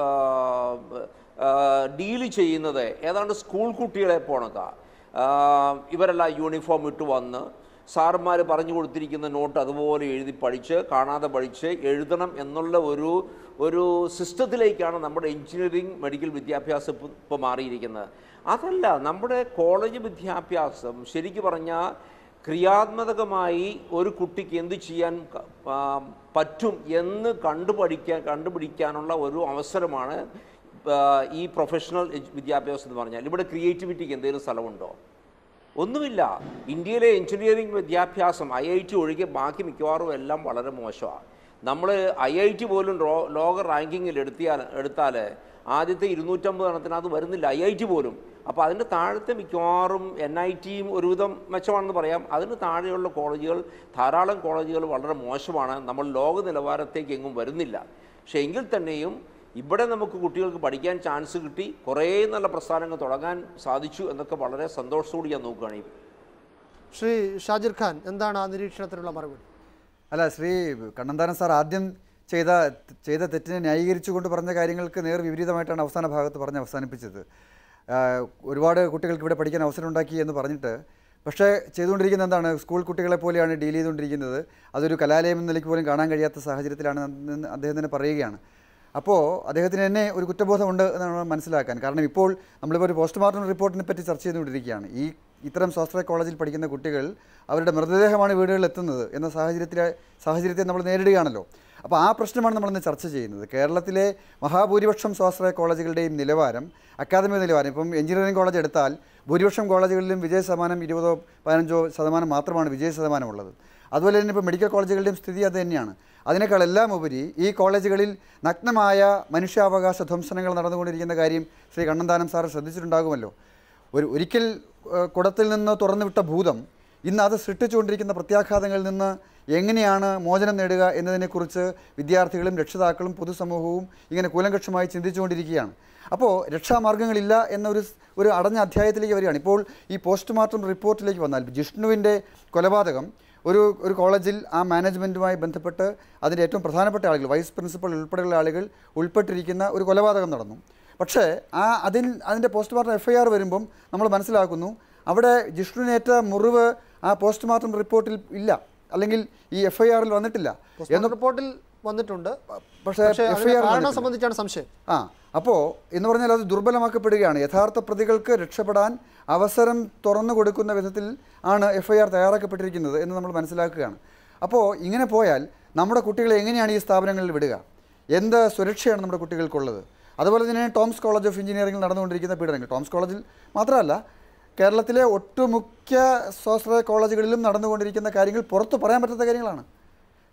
ഡീല് ചെയ്യുന്നത് ഏതാണ്ട് സ്കൂൾ കുട്ടികളെ പോണക്ക ഇവരെല്ലാം യൂണിഫോം ഇട്ട് വന്ന് സാറന്മാർ പറഞ്ഞു കൊടുത്തിരിക്കുന്ന നോട്ട് അതുപോലെ എഴുതി പഠിച്ച് കാണാതെ പഠിച്ച് എഴുതണം എന്നുള്ള ഒരു ഒരു സിസ്റ്റത്തിലേക്കാണ് നമ്മുടെ എഞ്ചിനീയറിംഗ് മെഡിക്കൽ വിദ്യാഭ്യാസം ഇപ്പോൾ ഇപ്പോൾ മാറിയിരിക്കുന്നത് അതല്ല നമ്മുടെ കോളേജ് വിദ്യാഭ്യാസം ശരിക്കു പറഞ്ഞാൽ ക്രിയാത്മകമായി ഒരു കുട്ടിക്ക് എന്ത് ചെയ്യാൻ ക- ആ, പറ്റും എന്ന് കണ്ടുപഠിക്കാൻ കണ്ടുപിടിക്കാനുള്ള ഒരു അവസരമാണ് ആ, ഈ പ്രൊഫഷണൽ എജ് വിദ്യാഭ്യാസം എന്ന് പറഞ്ഞാൽ ഇവിടെ ക്രിയേറ്റിവിറ്റിക്ക് എന്തെങ്കിലും സ്ഥലമുണ്ടോ ഒന്നുമില്ല ഇന്ത്യയിലെ എഞ്ചിനീയറിംഗ് വിദ്യാഭ്യാസം ഐ ഐ ടി ഒഴികെ ബാക്കി മിക്കവാറും എല്ലാം വളരെ മോശമാണ് നമ്മൾ ഐ ഐ ടി പോലും റോ- ലോക റാങ്കിങ്ങിൽ എടുത്തിയാൽ എടുത്താൽ ആദ്യത്തെ ഇരുന്നൂറ്റമ്പത് എണ്ണത്തിനകത്ത് വരുന്നില്ല ഐ ഐ ടി പോലും അപ്പോൾ അതിൻ്റെ താഴത്തെ മിക്കവാറും എൻ ഐ ടിയും ഒരുവിധം മെച്ചമാണെന്ന് പറയാം അതിന് താഴെയുള്ള കോളേജുകൾ ധാരാളം കോളേജുകൾ വളരെ മോശമാണ് നമ്മൾ ലോക നിലവാരത്തേക്ക് എങ്ങും വരുന്നില്ല പക്ഷേ എങ്കിൽ തന്നെയും ഇവിടെ നമുക്ക് കുട്ടികൾക്ക് പഠിക്കാൻ ചാൻസ് കിട്ടി കുറേ നല്ല പ്രസ്ഥാനങ്ങൾ തുടങ്ങാൻ സാധിച്ചു എന്നൊക്കെ വളരെ സന്തോഷത്തോടെ ഞാൻ നോക്കുകയാണ് ഈ ശ്രീ ഷാജിർ ഖാൻ എന്താണ് ആ നിരീക്ഷണത്തിനുള്ള മറുപടി അല്ല ശ്രീ കണ്ണന്താനം സാർ ആദ്യം ചെയ്ത ചെയ്ത തെറ്റിനെ ന്യായീകരിച്ചുകൊണ്ട് പറഞ്ഞ കാര്യങ്ങൾക്ക് നേർ വിപരീതമായിട്ടാണ് അവസാന ഭാഗത്ത് പറഞ്ഞ് അവസാനിപ്പിച്ചത് ആഹ് ഒരുപാട് കുട്ടികൾക്ക് ഇവിടെ പഠിക്കാൻ അവസരം ഉണ്ടാക്കി എന്ന് പറഞ്ഞിട്ട് പക്ഷേ ചെയ്തുകൊണ്ടിരിക്കുന്നത് എന്താണ് സ്കൂൾ കുട്ടികളെ പോലെയാണ് ഡീൽ ചെയ്തുകൊണ്ടിരിക്കുന്നത് അതൊരു കലാലയം എന്ന നിലയ്ക്ക് പോലും കാണാൻ കഴിയാത്ത സാഹചര്യത്തിലാണ് എന്ന് അദ്ദേഹം തന്നെ പറയുകയാണ് അപ്പോൾ അദ്ദേഹത്തിന് തന്നെ ഒരു കുറ്റബോധമുണ്ട് എന്നാണ് മനസ്സിലാക്കാൻ കാരണം ഇപ്പോൾ നമ്മളിപ്പോൾ ഒരു പോസ്റ്റ്മോർട്ടം റിപ്പോർട്ടിനെ പറ്റി ചർച്ച ചെയ്തുകൊണ്ടിരിക്കുകയാണ് ഈ ഇത്തരം സ്വാശ്രയ കോളേജിൽ പഠിക്കുന്ന കുട്ടികൾ അവരുടെ മൃതദേഹമാണ് വീടുകളിൽ എത്തുന്നത് എന്ന സാഹചര്യത്തിലെ സാഹചര്യത്തെ നമ്മൾ നേരിടുകയാണല്ലോ അപ്പോൾ ആ പ്രശ്നമാണ് നമ്മളിന്ന് ചർച്ച ചെയ്യുന്നത് കേരളത്തിലെ മഹാഭൂരിപക്ഷം സ്വാശ്രയ കോളേജുകളുടെയും നിലവാരം അക്കാദമിക നിലവാരം ഇപ്പം എഞ്ചിനീയറിംഗ് കോളേജ് എടുത്താൽ ഭൂരിപക്ഷം കോളേജുകളിലും വിജയ ശതമാനം ഇരുപതോ പതിനഞ്ചോ ശതമാനം മാത്രമാണ് വിജയ ശതമാനമുള്ളത് അതുപോലെ തന്നെ ഇപ്പോൾ മെഡിക്കൽ കോളേജുകളുടെയും സ്ഥിതി അത് തന്നെയാണ് അതിനേക്കാൾ എല്ലാം ഉപരി ഈ കോളേജുകളിൽ നഗ്നമായ മനുഷ്യാവകാശ ധ്വംസനങ്ങൾ നടന്നുകൊണ്ടിരിക്കുന്ന കാര്യം ശ്രീ കണ്ണന്താനം സാർ ശ്രദ്ധിച്ചിട്ടുണ്ടാകുമല്ലോ ഒരു ഒരിക്കൽ ഏഹ്, കുടത്തിൽ നിന്ന് തുറന്നുവിട്ട ഭൂതം ഇന്ന് അത് സൃഷ്ടിച്ചുകൊണ്ടിരിക്കുന്ന പ്രത്യാഘാതങ്ങളിൽ നിന്ന് എങ്ങനെയാണ് മോചനം നേടുക എന്നതിനെക്കുറിച്ച് വിദ്യാർത്ഥികളും രക്ഷിതാക്കളും പൊതുസമൂഹവും ഇങ്ങനെ കൂലങ്കക്ഷമായി ചിന്തിച്ചുകൊണ്ടിരിക്കുകയാണ് അപ്പോൾ രക്ഷാമാർഗ്ഗങ്ങളില്ല എന്നൊരു സ്- ഒരു അടഞ്ഞ അധ്യായത്തിലേക്ക് വരികയാണ് ഇപ്പോൾ ഈ പോസ്റ്റ്മോർട്ടം റിപ്പോർട്ടിലേക്ക് വന്നാൽ ജിഷ്ണുവിൻ്റെ കൊലപാതകം ഒരു ഒരു കോളേജിൽ ആ മാനേജ്മെൻറ്റുമായി ബന്ധപ്പെട്ട് അതിൻ്റെ ഏറ്റവും പ്രധാനപ്പെട്ട ആളുകൾ വൈസ് പ്രിൻസിപ്പൽ ഉൾപ്പെടെയുള്ള ആളുകൾ ഉൾപ്പെട്ടിരിക്കുന്ന ഒരു കൊലപാതകം നടന്നു പക്ഷേ ആ അതിൽ അതിൻ്റെ പോസ്റ്റ്മോർട്ടം എഫ് ഐ ആർ വരുമ്പം നമ്മൾ മനസ്സിലാക്കുന്നു അവിടെ ജിഷ്ണുവിനേറ്റ മുറിവ് ആ പോസ്റ്റ്മോർട്ടം റിപ്പോർട്ടിൽ ഇല്ല അല്ലെങ്കിൽ ഈ എഫ് ഐ ആറിൽ വന്നിട്ടില്ല പോസ്റ്റ്മോർട്ടം റിപ്പോർട്ടിൽ വന്നിട്ടുണ്ട് പക്ഷേ പക്ഷേ എഫ് ഐ അതിന്റെ ആർ കാരണം സംബന്ധിച്ചാണ് സംശയം ആ അപ്പോൾ എന്ന് പറഞ്ഞാൽ അത് ദുർബലമാക്കപ്പെടുകയാണ് യഥാർത്ഥ പ്രതികൾക്ക് രക്ഷപ്പെടാൻ അവസരം തുറന്നു കൊടുക്കുന്ന വിധത്തിൽ ആണ് എഫ് ഐ ആർ തയ്യാറാക്കപ്പെട്ടിരിക്കുന്നത് എന്ന് നമ്മൾ മനസ്സിലാക്കുകയാണ് അപ്പോൾ ഇങ്ങനെ പോയാൽ നമ്മുടെ കുട്ടികളെ എങ്ങനെയാണ് ഈ സ്ഥാപനങ്ങളിൽ വിടുക എന്ത് സുരക്ഷയാണ് നമ്മുടെ കുട്ടികൾക്കുള്ളത് അതുപോലെ തന്നെ ടോംസ് കോളേജ് ഓഫ് എഞ്ചിനീയറിംഗിൽ നടന്നുകൊണ്ടിരിക്കുന്ന പീഡനങ്ങൾ ടോംസ് കോളേജിൽ മാത്രമല്ല കേരളത്തിലെ ഒട്ടുമുഖ്യ സ്വാശ്രയ കോളേജുകളിലും നടന്നുകൊണ്ടിരിക്കുന്ന കാര്യങ്ങൾ പുറത്ത് പറയാൻ പറ്റാത്ത കാര്യങ്ങളാണ്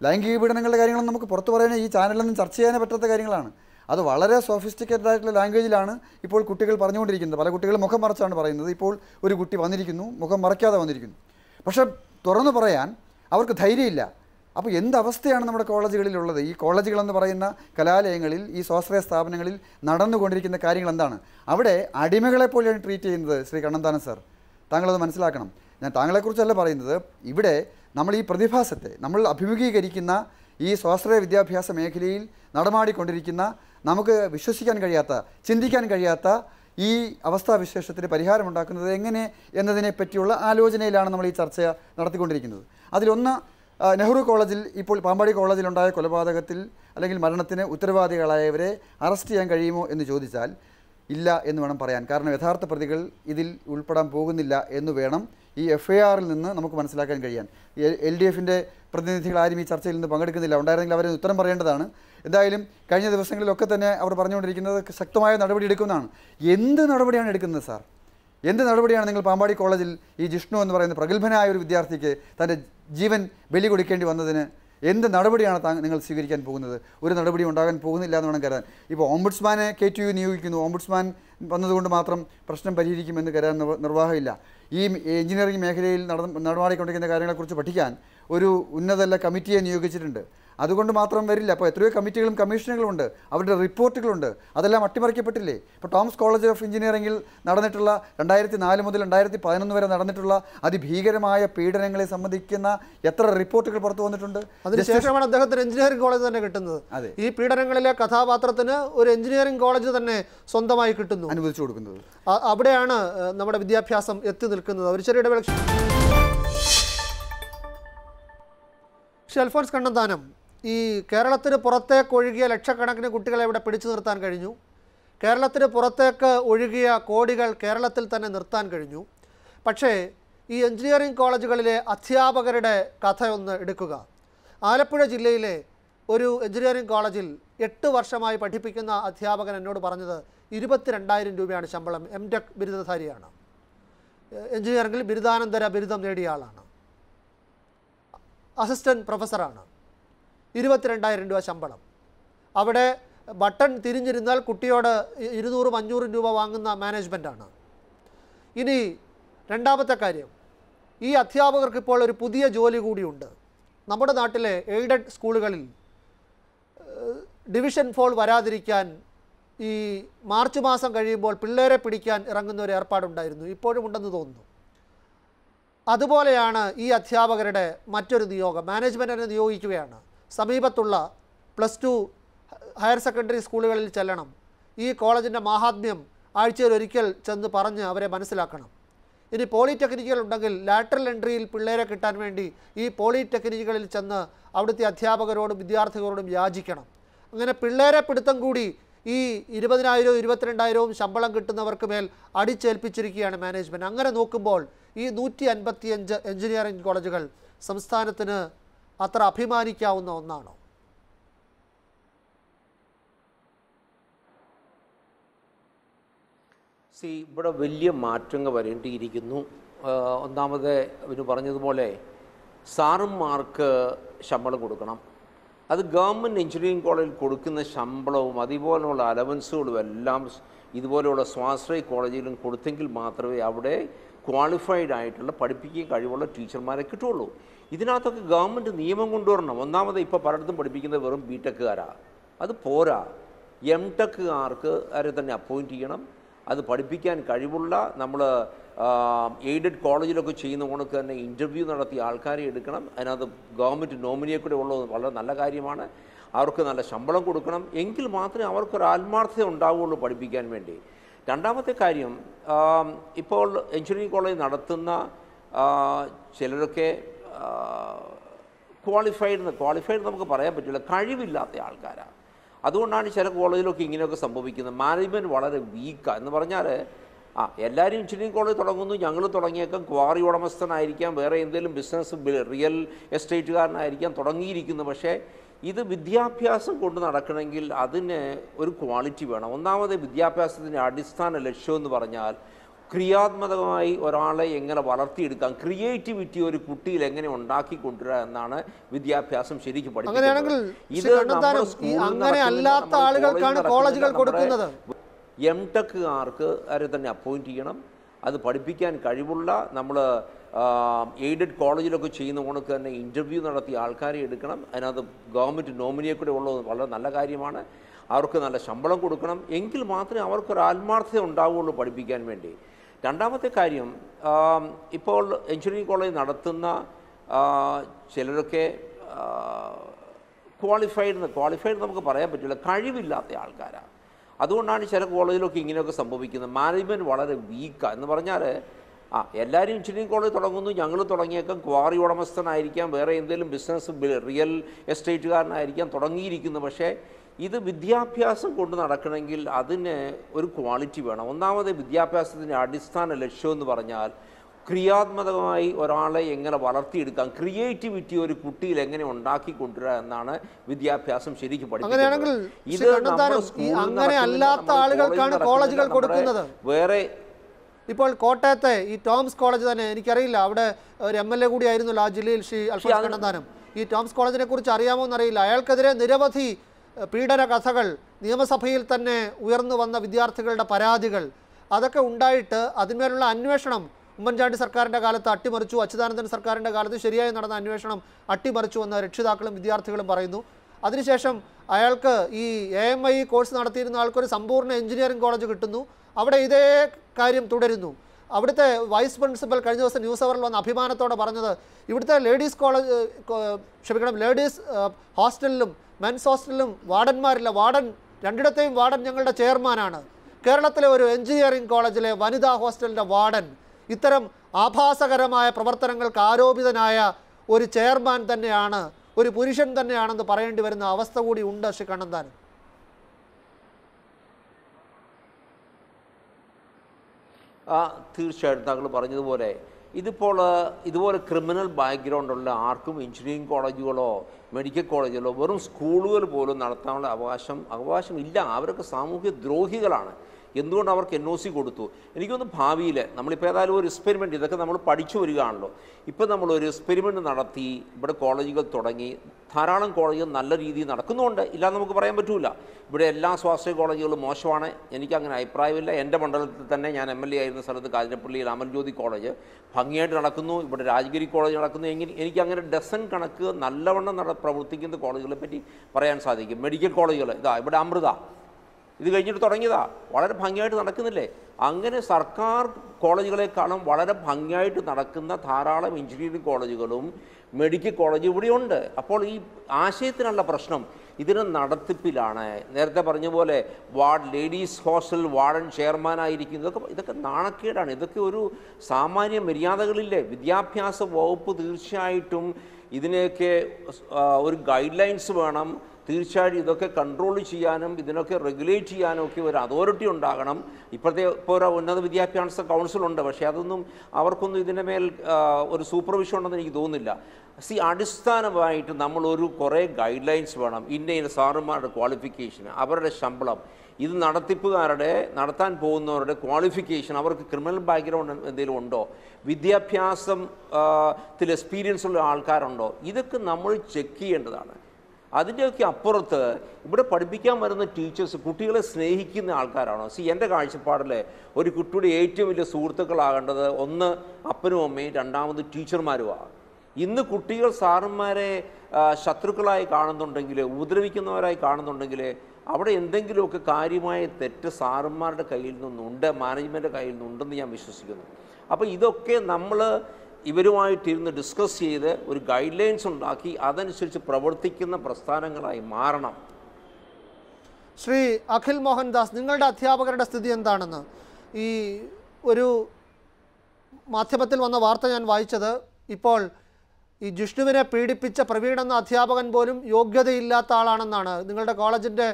ലൈംഗിക പീഡനങ്ങളുടെ കാര്യങ്ങളൊന്നും നമുക്ക് പുറത്തു പറയാൻ ഈ ചാനലിലൊന്നും ചർച്ച ചെയ്യാനേ പറ്റാത്ത കാര്യങ്ങളാണ് അത് വളരെ സോഫിസ്റ്റിക്കേറ്റഡ് ആയിട്ടുള്ള ലാംഗ്വേജിലാണ് ഇപ്പോൾ കുട്ടികൾ പറഞ്ഞുകൊണ്ടിരിക്കുന്നത് പല കുട്ടികളും മുഖം മറച്ചാണ് പറയുന്നത് ഇപ്പോൾ ഒരു കുട്ടി വന്നിരിക്കുന്നു മുഖം മറയ്ക്കാതെ വന്നിരിക്കുന്നു പക്ഷേ തുറന്നു പറയാൻ അവർക്ക് ധൈര്യമില്ല അപ്പോൾ എന്ത് അവസ്ഥയാണ് നമ്മുടെ കോളേജുകളിലുള്ളത് ഈ കോളേജുകളെന്ന് പറയുന്ന കലാലയങ്ങളിൽ ഈ സ്വാശ്രയ സ്ഥാപനങ്ങളിൽ നടന്നുകൊണ്ടിരിക്കുന്ന കാര്യങ്ങൾ എന്താണ് അവിടെ അടിമകളെ പോലെയാണ് ട്രീറ്റ് ചെയ്യുന്നത് ശ്രീ കണ്ണന്താനം സാർ താങ്കളത് മനസ്സിലാക്കണം ഞാൻ താങ്കളെക്കുറിച്ചല്ല പറയുന്നത് ഇവിടെ നമ്മൾ ഈ പ്രതിഭാസത്തെ നമ്മൾ അഭിമുഖീകരിക്കുന്ന ഈ സ്വാശ്രയ വിദ്യാഭ്യാസ മേഖലയിൽ നടമാടിക്കൊണ്ടിരിക്കുന്ന നമുക്ക് വിശ്വസിക്കാൻ കഴിയാത്ത ചിന്തിക്കാൻ കഴിയാത്ത ഈ അവസ്ഥാവിശേഷത്തിന് പരിഹാരമുണ്ടാക്കുന്നത് എങ്ങനെ എന്നതിനെ പറ്റിയുള്ള ആലോചനയിലാണ് നമ്മൾ ഈ ചർച്ച നടത്തിക്കൊണ്ടിരിക്കുന്നത് അതിലൊന്ന് ആ, നെഹ്റു കോളേജിൽ ഇപ്പോൾ പാമ്പാടി കോളേജിലുണ്ടായ കൊലപാതകത്തിൽ അല്ലെങ്കിൽ മരണത്തിന് ഉത്തരവാദികളായവരെ അറസ്റ്റ് ചെയ്യാൻ കഴിയുമോ എന്ന് ചോദിച്ചാൽ ഇല്ല എന്ന് വേണം പറയാൻ കാരണം യഥാർത്ഥ പ്രതികൾ ഇതിൽ ഉൾപ്പെടാൻ പോകുന്നില്ല എന്ന് വേണം ഈ എഫ് ഐ ആറിൽ നിന്ന് നമുക്ക് മനസ്സിലാക്കാൻ കഴിയാൻ എൽ ഡി എഫിൻ്റെ പ്രതിനിധികൾ ആരും ഈ ചർച്ചയിൽ നിന്ന് പങ്കെടുക്കുന്നില്ല ഉണ്ടായിരുന്നെങ്കിൽ അവരെ ഉത്തരം പറയേണ്ടതാണ് എന്തായാലും കഴിഞ്ഞ ദിവസങ്ങളിലൊക്കെ തന്നെ അവർ പറഞ്ഞുകൊണ്ടിരിക്കുന്നത് ശക്തമായ നടപടി എടുക്കുന്നതാണ് എന്ത് നടപടിയാണ് എടുക്കുന്നത് സാർ എന്ത് നടപടിയാണ് നിങ്ങൾ പാമ്പാടി കോളേജിൽ ഈ ജിഷ്ണു എന്ന് പറയുന്ന പ്രഗത്ഭനായ ഒരു വിദ്യാർത്ഥിക്ക് തൻ്റെ ജീവൻ ബലി കൊടുക്കേണ്ടി വന്നതിന് എന്ത് നടപടിയാണ് താങ്കൾ നിങ്ങൾ സ്വീകരിക്കാൻ പോകുന്നത് ഒരു നടപടി ഉണ്ടാകാൻ പോകുന്നില്ല എന്ന് വേണം കരുതാൻ ഇപ്പോൾ ഓംബുഡ്സ്മാനെ കെ ടി യു നിയോഗിക്കുന്നു ഓംബുഡ്സ്മാൻ വന്നതുകൊണ്ട് മാത്രം പ്രശ്നം പരിഹരിക്കുമെന്ന് കരുതാൻ നിർവ- നിർവാഹമില്ല ഈ എഞ്ചിനീയറിംഗ് മേഖലയിൽ നടന്ന് നടമാടിക്കൊണ്ടിരിക്കുന്ന കാര്യങ്ങളെക്കുറിച്ച് പഠിക്കാൻ ഒരു ഉന്നതല്ല കമ്മിറ്റിയെ നിയോഗിച്ചിട്ടുണ്ട് അതുകൊണ്ട് മാത്രം വരില്ല അപ്പോൾ എത്രയോ കമ്മിറ്റികളും കമ്മീഷനുകളും ഉണ്ട് അവരുടെ റിപ്പോർട്ടുകളുണ്ട് അതെല്ലാം അട്ടിമറിക്കപ്പെട്ടില്ലേ ഇപ്പോൾ ടോംസ് കോളേജ് ഓഫ് എഞ്ചിനീയറിംഗിൽ നടന്നിട്ടുള്ള രണ്ടായിരത്തി നാല് മുതൽ രണ്ടായിരത്തി പതിനൊന്ന് വരെ നടന്നിട്ടുള്ള അതിഭീകരമായ പീഡനങ്ങളെ സംബന്ധിക്കുന്ന എത്ര റിപ്പോർട്ടുകൾ പുറത്തു വന്നിട്ടുണ്ട് അതിനുശേഷമാണ് അദ്ദേഹത്തിന് എഞ്ചിനീയറിംഗ് കോളേജ് തന്നെ കിട്ടുന്നത് അതെ. ഈ പീഡനങ്ങളിലെ കഥാപാത്രത്തിന് ഒരു എഞ്ചിനീയറിംഗ് കോളേജ് തന്നെ സ്വന്തമായി കിട്ടുന്നു അനുവദിച്ചു കൊടുക്കുന്നത് അ- അവിടെയാണ് ഏഹ്, നമ്മുടെ വിദ്യാഭ്യാസം എത്തി നിൽക്കുന്നത് ഒരു ചെറിയ ഇടവേള പക്ഷേ അൽഫോൺസ് കണ്ണന്താനം ഈ കേരളത്തിന് പുറത്തേക്ക് ഒഴുകിയ ലക്ഷക്കണക്കിന് കുട്ടികളെ ഇവിടെ പിടിച്ചു നിർത്താൻ കഴിഞ്ഞു കേരളത്തിന് പുറത്തേക്ക് ഒഴുകിയ കോടികൾ കേരളത്തിൽ തന്നെ നിർത്താൻ കഴിഞ്ഞു പക്ഷേ ഈ എഞ്ചിനീയറിംഗ് കോളേജുകളിലെ അധ്യാപകരുടെ കഥ ഒന്ന് എടുക്കുക ആലപ്പുഴ ജില്ലയിലെ ഒരു എഞ്ചിനീയറിംഗ് കോളേജിൽ എട്ട് വർഷമായി പഠിപ്പിക്കുന്ന അധ്യാപകൻ എന്നോട് പറഞ്ഞത് ഇരുപത്തിരണ്ടായിരം രൂപയാണ് ശമ്പളം എം ടെക് ബിരുദധാരിയാണ് എ- എഞ്ചിനീയറിംഗിൽ ബിരുദാനന്തര ബിരുദം നേടിയ ആളാണ് അസിസ്റ്റൻറ്റ് പ്രൊഫസറാണ് ഇരുപത്തിരണ്ടായിരം രൂപ ശമ്പളം അവിടെ ബട്ടൺ തിരിഞ്ഞിരുന്നാൽ കുട്ടിയോട് ഇ- ഇരുന്നൂറും അഞ്ഞൂറും രൂപ വാങ്ങുന്ന മാനേജ്മെൻറ്റാണ് ഇനി രണ്ടാമത്തെ കാര്യം ഈ അധ്യാപകർക്ക് ഇപ്പോൾ ഒരു പുതിയ ജോലി കൂടിയുണ്ട് നമ്മുടെ നാട്ടിലെ എയ്ഡഡ് സ്കൂളുകളിൽ ഏഹ്, ഡിവിഷൻ ഫോൾ വരാതിരിക്കാൻ ഈ മാർച്ച് മാസം കഴിയുമ്പോൾ പിള്ളേരെ പിടിക്കാൻ ഇറങ്ങുന്ന ഒരു ഏർപ്പാടുണ്ടായിരുന്നു ഇപ്പോഴും ഉണ്ടെന്ന് തോന്നുന്നു അതുപോലെയാണ് ഈ അധ്യാപകരുടെ മറ്റൊരു നിയോഗം മാനേജ്മെൻറ്റിനെ നിയോഗിക്കുകയാണ് സമീപത്തുള്ള പ്ലസ് ടു ഹയർ സെക്കൻഡറി സ്കൂളുകളിൽ ചെല്ലണം ഈ കോളേജിൻ്റെ മാഹാത്മ്യം ആഴ്ചയിൽ ഒരിക്കൽ ചെന്ന് പറഞ്ഞ് അവരെ മനസ്സിലാക്കണം ഇനി പോളിടെക്നിക്കുകൾ ഉണ്ടെങ്കിൽ ലാറ്ററൽ എൻട്രിയിൽ പിള്ളേരെ കിട്ടാൻ വേണ്ടി ഈ പോളിടെക്നിക്കുകളിൽ ചെന്ന് അവിടുത്തെ അധ്യാപകരോടും വിദ്യാർത്ഥികളോടും യാചിക്കണം അങ്ങനെ പിള്ളേരെ പിടുത്തം കൂടി ഈ ഇരുപതിനായിരവും ഇരുപത്തിരണ്ടായിരവും ശമ്പളം കിട്ടുന്നവർക്ക് മേൽ അടിച്ചേൽപ്പിച്ചിരിക്കുകയാണ് മാനേജ്മെൻറ്റ് അങ്ങനെ നോക്കുമ്പോൾ ഈ നൂറ്റി അൻപത്തിയഞ്ച് എഞ്ചിനീയറിംഗ് കോളേജുകൾ സംസ്ഥാനത്തിന് അത്ര അഭിമാനിക്കാവുന്ന ഒന്നാണോ സി ഇവിടെ വലിയ മാറ്റങ്ങൾ വരേണ്ടിയിരിക്കുന്നു ആ, ഒന്നാമത് ഇവർ പറഞ്ഞതുപോലെ സാറുമാർക്ക് ശമ്പളം കൊടുക്കണം അത് ഗവൺമെൻറ് എഞ്ചിനീയറിംഗ് കോളേജിൽ കൊടുക്കുന്ന ശമ്പളവും അതുപോലെയുള്ള അലവൻസുകളും എല്ലാം സ് ഇതുപോലെയുള്ള സ്വാശ്രയ കോളേജിലും കൊടുത്തെങ്കിൽ മാത്രമേ അവിടെ ക്വാളിഫൈഡ് ആയിട്ടുള്ള പഠിപ്പിക്കുകയും കഴിവുള്ള ടീച്ചർമാരെ കിട്ടുള്ളൂ ഇതിനകത്തൊക്കെ ഗവൺമെൻറ് നിയമം കൊണ്ടുവരണം ഒന്നാമത് ഇപ്പോൾ പലയിടത്തും പഠിപ്പിക്കുന്നത് വെറും ബി ടെക്കുകാരാണ് അത് പോരാ എം ടെക്കുകാർക്ക് അവരെ തന്നെ അപ്പോയിൻറ്റ് ചെയ്യണം അത് പഠിപ്പിക്കാൻ കഴിവുള്ള നമ്മൾ എയ്ഡഡ് കോളേജിലൊക്കെ ചെയ്യുന്ന കണക്ക് തന്നെ ഇൻ്റർവ്യൂ നടത്തിയ ആൾക്കാരെ എടുക്കണം അതിനകത്ത് ഗവൺമെൻറ് നോമിനിയെ കൂടെ ഉള്ളത് വളരെ നല്ല കാര്യമാണ് അവർക്ക് നല്ല ശമ്പളം കൊടുക്കണം എങ്കിൽ മാത്രമേ അവർക്കൊരു ആത്മാർത്ഥത ഉണ്ടാവുകയുള്ളൂ പഠിപ്പിക്കാൻ വേണ്ടി രണ്ടാമത്തെ കാര്യം ആം, ഇപ്പോൾ എഞ്ചിനീയറിംഗ് കോളേജ് നടത്തുന്ന ആ, ചിലരൊക്കെ ക്വാളിഫൈഡ് ക്വാളിഫൈഡ് നമുക്ക് പറയാൻ പറ്റില്ല കഴിവില്ലാത്ത ആൾക്കാരാണ് അതുകൊണ്ടാണ് ചില കോളേജിലൊക്കെ ഇങ്ങനെയൊക്കെ സംഭവിക്കുന്നത് മാനേജ്മെൻറ്റ് വളരെ വീക്കാണ് എന്ന് പറഞ്ഞാൽ ആ എല്ലാവരും എഞ്ചിനീയറിംഗ് കോളേജ് തുടങ്ങുന്നു ഞങ്ങൾ തുടങ്ങിയേക്കാം ക്വാറി ഉടമസ്ഥനായിരിക്കാം വേറെ എന്തെങ്കിലും ബിസിനസ് റിയൽ എസ്റ്റേറ്റുകാരനായിരിക്കാം തുടങ്ങിയിരിക്കുന്നു പക്ഷേ ഇത് വിദ്യാഭ്യാസം കൊണ്ട് നടക്കണമെങ്കിൽ അതിന് ഒരു ക്വാളിറ്റി വേണം ഒന്നാമത് വിദ്യാഭ്യാസത്തിൻ്റെ അടിസ്ഥാന ലക്ഷ്യം എന്ന് പറഞ്ഞാൽ ക്രിയാത്മകമായി ഒരാളെ എങ്ങനെ വളർത്തിയെടുക്കാം ക്രിയേറ്റിവിറ്റി ഒരു കുട്ടിയിൽ എങ്ങനെ ഉണ്ടാക്കി കൊണ്ടുവരിക എന്നാണ് വിദ്യാഭ്യാസം ശരിക്കും അങ്ങനെയാണെങ്കിൽ പഠിപ്പിക്കുന്നത് ശ്രീ കണ്ണന്താനം, ഈ അങ്ങനെ അല്ലാത്ത ആളുകൾക്കാണ് കോളേജുകൾ കൊടുക്കുന്നത്. എം ടെക്കുകാർക്ക് അവരെ തന്നെ അപ്പോയിന്റ് ചെയ്യണം അത് പഠിപ്പിക്കാൻ കഴിവുള്ള നമ്മൾ എയ്ഡഡ് കോളേജിലൊക്കെ ചെയ്യുന്ന കണക്ക് തന്നെ ഇൻ്റർവ്യൂ നടത്തിയ ആൾക്കാരെ എടുക്കണം അതിനകത്ത് ഗവൺമെൻറ് നോമിനിയെ കൂടെ ഉള്ളത് വളരെ നല്ല കാര്യമാണ് അവർക്ക് നല്ല ശമ്പളം കൊടുക്കണം എങ്കിൽ മാത്രമേ അവർക്കൊരു ആത്മാർത്ഥത ഉണ്ടാവുകയുള്ളൂ പഠിപ്പിക്കാൻ വേണ്ടി രണ്ടാമത്തെ കാര്യം ആം, ഇപ്പോൾ എഞ്ചിനീയറിംഗ് കോളേജ് നടത്തുന്ന ആ, ചിലരൊക്കെ ക്വാളിഫൈഡ് ക്വാളിഫൈഡ് നമുക്ക് പറയാൻ പറ്റില്ല കഴിവില്ലാത്ത ആൾക്കാരാണ് അതുകൊണ്ടാണ് ചില കോളേജിലൊക്കെ ഇങ്ങനെയൊക്കെ സംഭവിക്കുന്നത് മാനേജ്മെൻറ്റ് വളരെ വീക്കാണ് എന്ന് പറഞ്ഞാൽ ആ എല്ലാവരും എഞ്ചിനീയറിംഗ് കോളേജ് തുടങ്ങുന്നു ഞങ്ങൾ തുടങ്ങിയേക്കാം ക്വാറി ഉടമസ്ഥനായിരിക്കാം വേറെ എന്തെങ്കിലും ബിസിനസ് റിയൽ എസ്റ്റേറ്റുകാരനായിരിക്കാം തുടങ്ങിയിരിക്കുന്നു പക്ഷേ ഇത് വിദ്യാഭ്യാസം കൊണ്ട് നടക്കണമെങ്കിൽ അതിന് ഒരു ക്വാളിറ്റി വേണം ഒന്നാമത് വിദ്യാഭ്യാസത്തിൻ്റെ അടിസ്ഥാന ലക്ഷ്യം എന്ന് പറഞ്ഞാൽ ക്രിയാത്മകമായി ഒരാളെ എങ്ങനെ വളർത്തിയെടുക്കാം ക്രിയേറ്റിവിറ്റി ഒരു കുട്ടിയിൽ എങ്ങനെ ഉണ്ടാക്കി കൊണ്ടുവരിക എന്നാണ് വിദ്യാഭ്യാസം ശരിക്കും അങ്ങനെയാണെങ്കിൽ പഠിപ്പിക്കുന്നത് ശ്രീ കണ്ണന്താനം, ഈ അങ്ങനെ അല്ലാത്ത ആളുകൾക്കാണ് കോളേജുകൾ കൊടുക്കുന്നത്. വേറെ ഇപ്പോൾ കോട്ടയത്തെ ഈ ടോംസ് കോളേജ് തന്നെ എനിക്കറിയില്ല അവിടെ ഒരു എം എൽ എ കൂടി ആയിരുന്നല്ലോ ആ ജില്ലയിൽ ശ്രീ അൽഫോൻസ് അത് കണ്ണന്താനം ഈ ടോംസ് കോളേജിനെ കുറിച്ച് അറിയാമോ എന്നറിയില്ല അയാൾക്കെതിരെ നിരവധി ഏഹ്, പീഡന കഥകൾ നിയമസഭയിൽ തന്നെ ഉയർന്നു വന്ന വിദ്യാർത്ഥികളുടെ പരാതികൾ അതൊക്കെ ഉണ്ടായിട്ട് അതിന്മേലുള്ള അന്വേഷണം ഉമ്മൻചാണ്ടി സർക്കാരിൻ്റെ കാലത്ത് അട്ടിമറിച്ചു അച്യുതാനന്ദൻ സർക്കാരിൻ്റെ കാലത്ത് ശരിയായി നടന്ന അന്വേഷണം അട്ടിമറിച്ചു എന്ന് രക്ഷിതാക്കളും വിദ്യാർത്ഥികളും പറയുന്നു അതിനുശേഷം അയാൾക്ക് ഈ എ എം ഐ കോഴ്സ് നടത്തിയിരുന്ന ആൾക്കൊരു സമ്പൂർണ്ണ എഞ്ചിനീയറിംഗ് കോളേജ് കിട്ടുന്നു അവിടെ ഇതേ കാര്യം തുടരുന്നു അവിടുത്തെ വൈസ് പ്രിൻസിപ്പൽ കഴിഞ്ഞ ദിവസം ന്യൂസ് അവറിൽ വന്ന് അഭിമാനത്തോടെ പറഞ്ഞത് ഇവിടുത്തെ ലേഡീസ് കോളേജ് ഏഹ്, കോ- ക്ഷമിക്കണം ലേഡീസ് ഏഹ്, ഹോസ്റ്റലിലും മെൻസ് ഹോസ്റ്റലിലും വാർഡന്മാരില്ല വാർഡൻ രണ്ടിടത്തെയും വാർഡൻ ഞങ്ങളുടെ ചെയർമാനാണ് കേരളത്തിലെ ഒരു എഞ്ചിനീയറിംഗ് കോളേജിലെ വനിതാ ഹോസ്റ്റലിൻ്റെ വാർഡൻ ഇത്തരം ആഭാസകരമായ പ്രവർത്തനങ്ങൾക്ക് ആരോപിതനായ ഒരു ചെയർമാൻ തന്നെയാണ് ഒരു പുരുഷൻ തന്നെയാണെന്ന് പറയേണ്ടി വരുന്ന അവസ്ഥ കൂടി ഉണ്ട് ശ്രീ കണ്ണന്താനം ആ തീർച്ചയായിട്ടും താങ്കൾ പറഞ്ഞതുപോലെ ഇതിപ്പോൾ ആ, ഇതുപോലെ ക്രിമിനൽ ബാക്ക്ഗ്രൗണ്ടുള്ള ആർക്കും എഞ്ചിനീയറിംഗ് കോളേജുകളോ മെഡിക്കൽ കോളേജുകളോ വെറും സ്കൂളുകൾ പോലും നടത്താനുള്ള അവകാശം അവകാശം ഇല്ല അവരൊക്കെ സാമൂഹ്യ ദ്രോഹികളാണ് എന്തുകൊണ്ട് അവർക്ക് എൻ ഒ സി കൊടുത്തു എനിക്കൊന്ന് ഭാവിയിൽ നമ്മളിപ്പോൾ ഏതായാലും ഒരു എക്സ്പെരിമെൻറ്റ് ഇതൊക്കെ നമ്മൾ പഠിച്ചു വരികയാണല്ലോ ഇപ്പോൾ നമ്മളൊരു എക്സ്പെരിമെൻറ്റ് നടത്തി ഇവിടെ കോളേജുകൾ തുടങ്ങി ധാരാളം കോളേജുകൾ നല്ല രീതിയിൽ നടക്കുന്നുണ്ട് ഇല്ലാന്ന് നമുക്ക് പറയാൻ പറ്റൂല ഇവിടെ എല്ലാ സ്വാശ്രയ കോളേജുകളും മോശമാണ് എനിക്കങ്ങനെ അഭിപ്രായമില്ല എൻ്റെ മണ്ഡലത്തിൽ തന്നെ ഞാൻ എം എൽ എ ആയിരുന്ന സ്ഥലത്ത് കാഞ്ഞിരപ്പള്ളിയിൽ അമൽജ്യോതി കോളേജ് ഭംഗിയായിട്ട് നടക്കുന്നു ഇവിടെ രാജഗിരി കോളേജ് നടക്കുന്നു എങ്കിൽ എനിക്ക് അങ്ങനെ ഡസൻ കണക്ക് നല്ലവണ്ണം നട പ്രവർത്തിക്കുന്ന കോളേജുകളെ പറ്റി പറയാൻ സാധിക്കും മെഡിക്കൽ കോളേജുകൾ ഇതാ ഇവിടെ അമൃത ഇത് കഴിഞ്ഞിട്ട് തുടങ്ങിയതാ വളരെ ഭംഗിയായിട്ട് നടക്കുന്നില്ലേ അങ്ങനെ സർക്കാർ കോളേജുകളെക്കാളും വളരെ ഭംഗിയായിട്ട് നടക്കുന്ന ധാരാളം എഞ്ചിനീയറിംഗ് കോളേജുകളും മെഡിക്കൽ കോളേജും ഇവിടെയുണ്ട് അപ്പോൾ ഈ ആശയത്തിനുള്ള പ്രശ്നം ഇതിന് നടത്തിപ്പിലാണ് നേരത്തെ പറഞ്ഞ പോലെ വാർഡ് ലേഡീസ് ഹോസ്റ്റൽ വാർഡൻ ചെയർമാനായിരിക്കും ഇതൊക്കെ ഇതൊക്കെ നാണക്കേടാണ് ഇതൊക്കെ ഒരു സാമാന്യ മര്യാദകളില്ലേ വിദ്യാഭ്യാസ വകുപ്പ് തീർച്ചയായിട്ടും ഇതിനെയൊക്കെ ആ, ഒരു ഗൈഡ് ലൈൻസ് വേണം തീർച്ചയായിട്ടും ഇതൊക്കെ കൺട്രോൾ ചെയ്യാനും ഇതിനൊക്കെ റെഗുലേറ്റ് ചെയ്യാനും ഒക്കെ ഒരു അതോറിറ്റി ഉണ്ടാകണം ഇപ്പോഴത്തെ ഇപ്പോൾ ഒരു ഉന്നത വിദ്യാഭ്യാസ കൗൺസിലുണ്ട് പക്ഷേ അതൊന്നും അവർക്കൊന്നും ഇതിൻ്റെ മേൽ ആ, ഒരു സൂപ്പർവിഷൻ ഉണ്ടെന്ന് എനിക്ക് തോന്നുന്നില്ല സി അടിസ്ഥാനമായിട്ട് നമ്മൾ ഒരു കുറേ ഗൈഡ് ലൈൻസ് വേണം ഇന്ന ഇന്ന സാറുമാരുടെ ക്വാളിഫിക്കേഷൻ അവരുടെ ശമ്പളം ഇത് നടത്തിപ്പുകാരുടെ നടത്താൻ പോകുന്നവരുടെ ക്വാളിഫിക്കേഷൻ അവർക്ക് ക്രിമിനൽ ബാക്ക്ഗ്രൗണ്ട് എന്തെങ്കിലും ഉണ്ടോ വിദ്യാഭ്യാസം ആ, ത്തിൽ എക്സ്പീരിയൻസ് ഉള്ള ആൾക്കാരുണ്ടോ ഇതൊക്കെ നമ്മൾ ചെക്ക് ചെയ്യേണ്ടതാണ് അതിൻ്റെയൊക്കെ അപ്പുറത്ത് ഇവിടെ പഠിപ്പിക്കാൻ വരുന്ന ടീച്ചേഴ്സ് കുട്ടികളെ സ്നേഹിക്കുന്ന ആൾക്കാരാണോ സി എൻ്റെ കാഴ്ചപ്പാടിൽ ഒരു കുട്ടിയുടെ ഏറ്റവും വലിയ സുഹൃത്തുക്കളാകേണ്ടത് ഒന്ന് അപ്പനും അമ്മയും രണ്ടാമത് ടീച്ചർമാരുമാണ് ഇന്ന് കുട്ടികൾ സാറന്മാരെ ആ, ശത്രുക്കളായി കാണുന്നുണ്ടെങ്കിൽ ഉപദ്രവിക്കുന്നവരായി കാണുന്നുണ്ടെങ്കിൽ അവിടെ എന്തെങ്കിലുമൊക്കെ കാര്യമായ തെറ്റ് സാറന്മാരുടെ കയ്യിൽ നിന്നുണ്ട് മാനേജ്മെൻറ്റ് കയ്യിൽ നിന്നുണ്ടെന്ന് ഞാൻ വിശ്വസിക്കുന്നു അപ്പോൾ ഇതൊക്കെ നമ്മൾ ഇവരുമായിട്ടിരുന്ന് ഡിസ്കസ് ചെയ്ത് ഒരു ഗൈഡ് ലൈൻസ് ഉണ്ടാക്കി അതനുസരിച്ച് പ്രവർത്തിക്കുന്ന പ്രസ്ഥാനങ്ങളായി മാറണം ശ്രീ അഖിൽ മോഹൻദാസ് നിങ്ങളുടെ അധ്യാപകരുടെ സ്ഥിതി എന്താണെന്ന് ഈ ഒരു മാധ്യമത്തിൽ വന്ന വാർത്ത ഞാൻ വായിച്ചത് ഇപ്പോൾ ഈ ജിഷ്ണുവിനെ പീഡിപ്പിച്ച പ്രവീൺ എന്ന അധ്യാപകൻ പോലും യോഗ്യതയില്ലാത്ത ആളാണെന്നാണ് നിങ്ങളുടെ കോളേജിൻ്റെ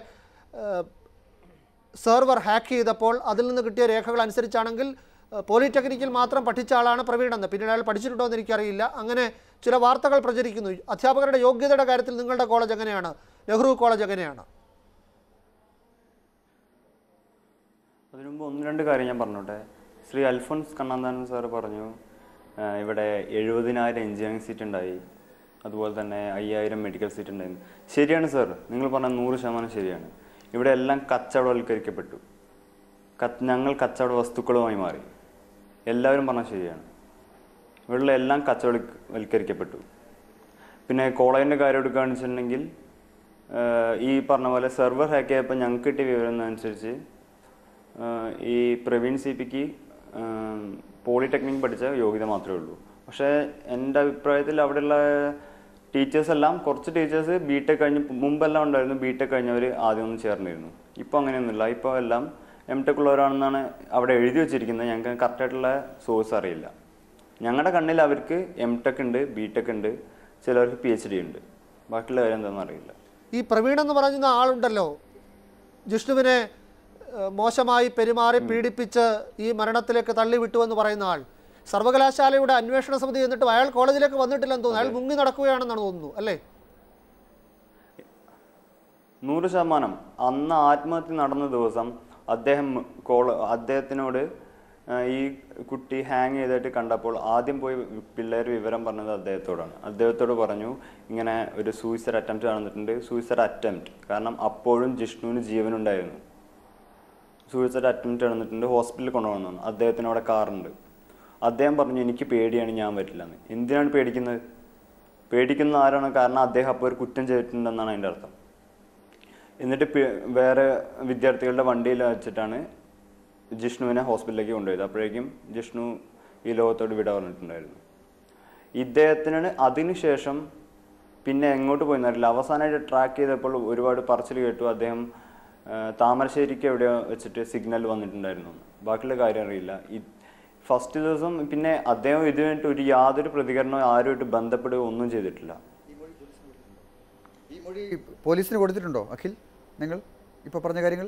സെർവർ ഹാക്ക് ചെയ്തപ്പോൾ അതിൽ നിന്ന് കിട്ടിയ രേഖകൾ അനുസരിച്ചാണെങ്കിൽ ഏഹ്, പോളിടെക്നിക്കിൽ മാത്രം പഠിച്ച ആളാണ് പ്രവീൺ എന്ന് പിന്നീട് അയാൾ പഠിച്ചിട്ടുണ്ടോ എന്ന് എനിക്കറിയില്ല അങ്ങനെ ചില വാർത്തകൾ പ്രചരിക്കുന്നു അധ്യാപകരുടെ യോഗ്യതയുടെ കാര്യത്തിൽ നിങ്ങളുടെ കോളേജ് എങ്ങനെയാണ് നെഹ്റു കോളേജ് എങ്ങനെയാണ് അതിനു മുമ്പ് ഒന്ന് രണ്ട് കാര്യം ഞാൻ പറഞ്ഞോട്ടെ ശ്രീ അൽഫോൺസ് കണ്ണന്താനൻ സാറ് പറഞ്ഞു ആ, ഇവിടെ എഴുപതിനായിരം എഞ്ചിനീയറിംഗ് സീറ്റ് ഉണ്ടായി അതുപോലെ തന്നെ അയ്യായിരം മെഡിക്കൽ സീറ്റ് ഉണ്ടായിരുന്നു ശരിയാണ് സാർ നിങ്ങൾ പറഞ്ഞ നൂറ് ശതമാനം ശരിയാണ് ഇവിടെ എല്ലാം കച്ചവടവൽക്കരിക്കപ്പെട്ടു കച്ച് ഞങ്ങൾ കച്ചവട വസ്തുക്കളുമായി മാറി എല്ലാവരും പറഞ്ഞാൽ ശരിയാണ് ഇവിടെയുള്ള എല്ലാം കച്ചവടവൽക്കരിക്കപ്പെട്ടു പിന്നെ കോളേജിൻ്റെ കാര്യം എടുക്കുകയാണെന്ന് വെച്ചിട്ടുണ്ടെങ്കിൽ ആഹ് ഈ പറഞ്ഞ പോലെ സെർവർ ഹാക്ക് ചെയ്തപ്പോൾ ഞങ്ങൾക്ക് കിട്ടിയ വിവരം അനുസരിച്ച് ആഹ് ഈ പ്രവീൺ സി പിക്ക് പോളിടെക്നിക് പഠിച്ച യോഗ്യത മാത്രമേ ഉള്ളൂ പക്ഷേ എൻ്റെ അഭിപ്രായത്തിൽ അവിടെയുള്ള ടീച്ചേഴ്സ് എല്ലാം കുറച്ച് ടീച്ചേഴ്സ് ബി ടെക് കഴിഞ്ഞ് മുമ്പെല്ലാം ഉണ്ടായിരുന്നു ബി ടെക് കഴിഞ്ഞവർ ആദ്യം ഒന്നും ചേർന്നിരുന്നു ഇപ്പോൾ അങ്ങനെയൊന്നുമില്ല ഇപ്പോൾ എല്ലാം എം ടെക് ഉള്ളവരാണെന്നാണ് അവിടെ എഴുതി വെച്ചിരിക്കുന്നത് ഞങ്ങൾക്ക് കറക്റ്റായിട്ടുള്ള സോഴ്സ് അറിയില്ല ഞങ്ങളുടെ കണ്ണിൽ അവർക്ക് എം ടെക് ഉണ്ട് ബി ടെക് ഉണ്ട് ചിലർക്ക് പി എച്ച് ഡി ഉണ്ട് ബാക്കിയുള്ള കാര്യം എന്താണെന്ന് അറിയില്ല ഈ പ്രവീൺ എന്ന് പറയുന്ന ആളുണ്ടല്ലോ ജിഷ്ണുവിനെ ഏഹ്, മോശമായി പെരുമാറി പീഡിപ്പിച്ച് ഈ മരണത്തിലേക്ക് തള്ളിവിട്ടു എന്ന് പറയുന്ന ആൾ സർവകലാശാലയുടെ അന്വേഷണ സമിതി എന്നിട്ട് അയാൾ കോളേജിലേക്ക് വന്നിട്ടില്ലെന്ന് തോന്നുന്നു അയാൾ മുങ്ങി നടക്കുകയാണെന്നാണ് തോന്നുന്നു അല്ലേ നൂറ് ശതമാനം അന്ന് ആത്മഹത്യ നടന്ന ദിവസം അദ്ദേഹം കോള അദ്ദേഹത്തിനോട് ആ, ഈ കുട്ടി ഹാങ് ചെയ്തിട്ട് കണ്ടപ്പോൾ ആദ്യം പോയി പിള്ളേർ വിവരം പറഞ്ഞത് അദ്ദേഹത്തോടാണ് അദ്ദേഹത്തോട് പറഞ്ഞു ഇങ്ങനെ ഒരു സൂയിസൈഡ് അറ്റംപ്റ്റ് നടന്നിട്ടുണ്ട് സൂയിസൈഡ് അറ്റംപ്റ്റ് കാരണം അപ്പോഴും ജിഷ്ണുവിന് ജീവനുണ്ടായിരുന്നു സൂയിസൈഡ് അറ്റംപ്റ്റ് നടന്നിട്ടുണ്ട് ഹോസ്പിറ്റലിൽ കൊണ്ടുപോകണമെന്ന് അദ്ദേഹത്തിന് അവിടെ കാറുണ്ട് അദ്ദേഹം പറഞ്ഞു എനിക്ക് പേടിയാണ് ഞാൻ പറ്റില്ല എന്ന് എന്തിനാണ് പേടിക്കുന്നത് പേടിക്കുന്ന ആരാണ് കാരണം അദ്ദേഹം അപ്പോൾ ഒരു കുറ്റം ചെയ്തിട്ടുണ്ടെന്നാണ് അതിൻ്റെ അർത്ഥം എന്നിട്ട് പി- വേറെ വിദ്യാർത്ഥികളുടെ വണ്ടിയിൽ വെച്ചിട്ടാണ് ജിഷ്ണുവിനെ ഹോസ്പിറ്റലിലേക്ക് കൊണ്ടുപോയത് അപ്പോഴേക്കും ജിഷ്ണു ഈ ലോകത്തോട് വിട പറഞ്ഞിട്ടുണ്ടായിരുന്നു ഇദ്ദേഹത്തിന് അതിനുശേഷം പിന്നെ എങ്ങോട്ട് പോയി എന്നറിയില്ല അവസാനമായിട്ട് ട്രാക്ക് ചെയ്തപ്പോൾ ഒരുപാട് പറച്ചിൽ കേട്ടു അദ്ദേഹം ആ, താമരശ്ശേരിക്ക് എവിടെയോ വെച്ചിട്ട് സിഗ്നൽ വന്നിട്ടുണ്ടായിരുന്നു ബാക്കിയുള്ള കാര്യം അറിയില്ല ഈ ഫസ്റ്റ് ദിവസം പിന്നെ അദ്ദേഹം ഇതുമായിട്ട് ഒരു യാതൊരു പ്രതികരണവും ആരുമായിട്ട് ബന്ധപ്പെടുകയോ ഒന്നും ചെയ്തിട്ടില്ല ഈ മൊഴി പോലീസിന് കൊടുത്തിട്ടുണ്ടോ അഖിൽ നിങ്ങൾ ഇപ്പോൾ പറഞ്ഞ കാര്യങ്ങൾ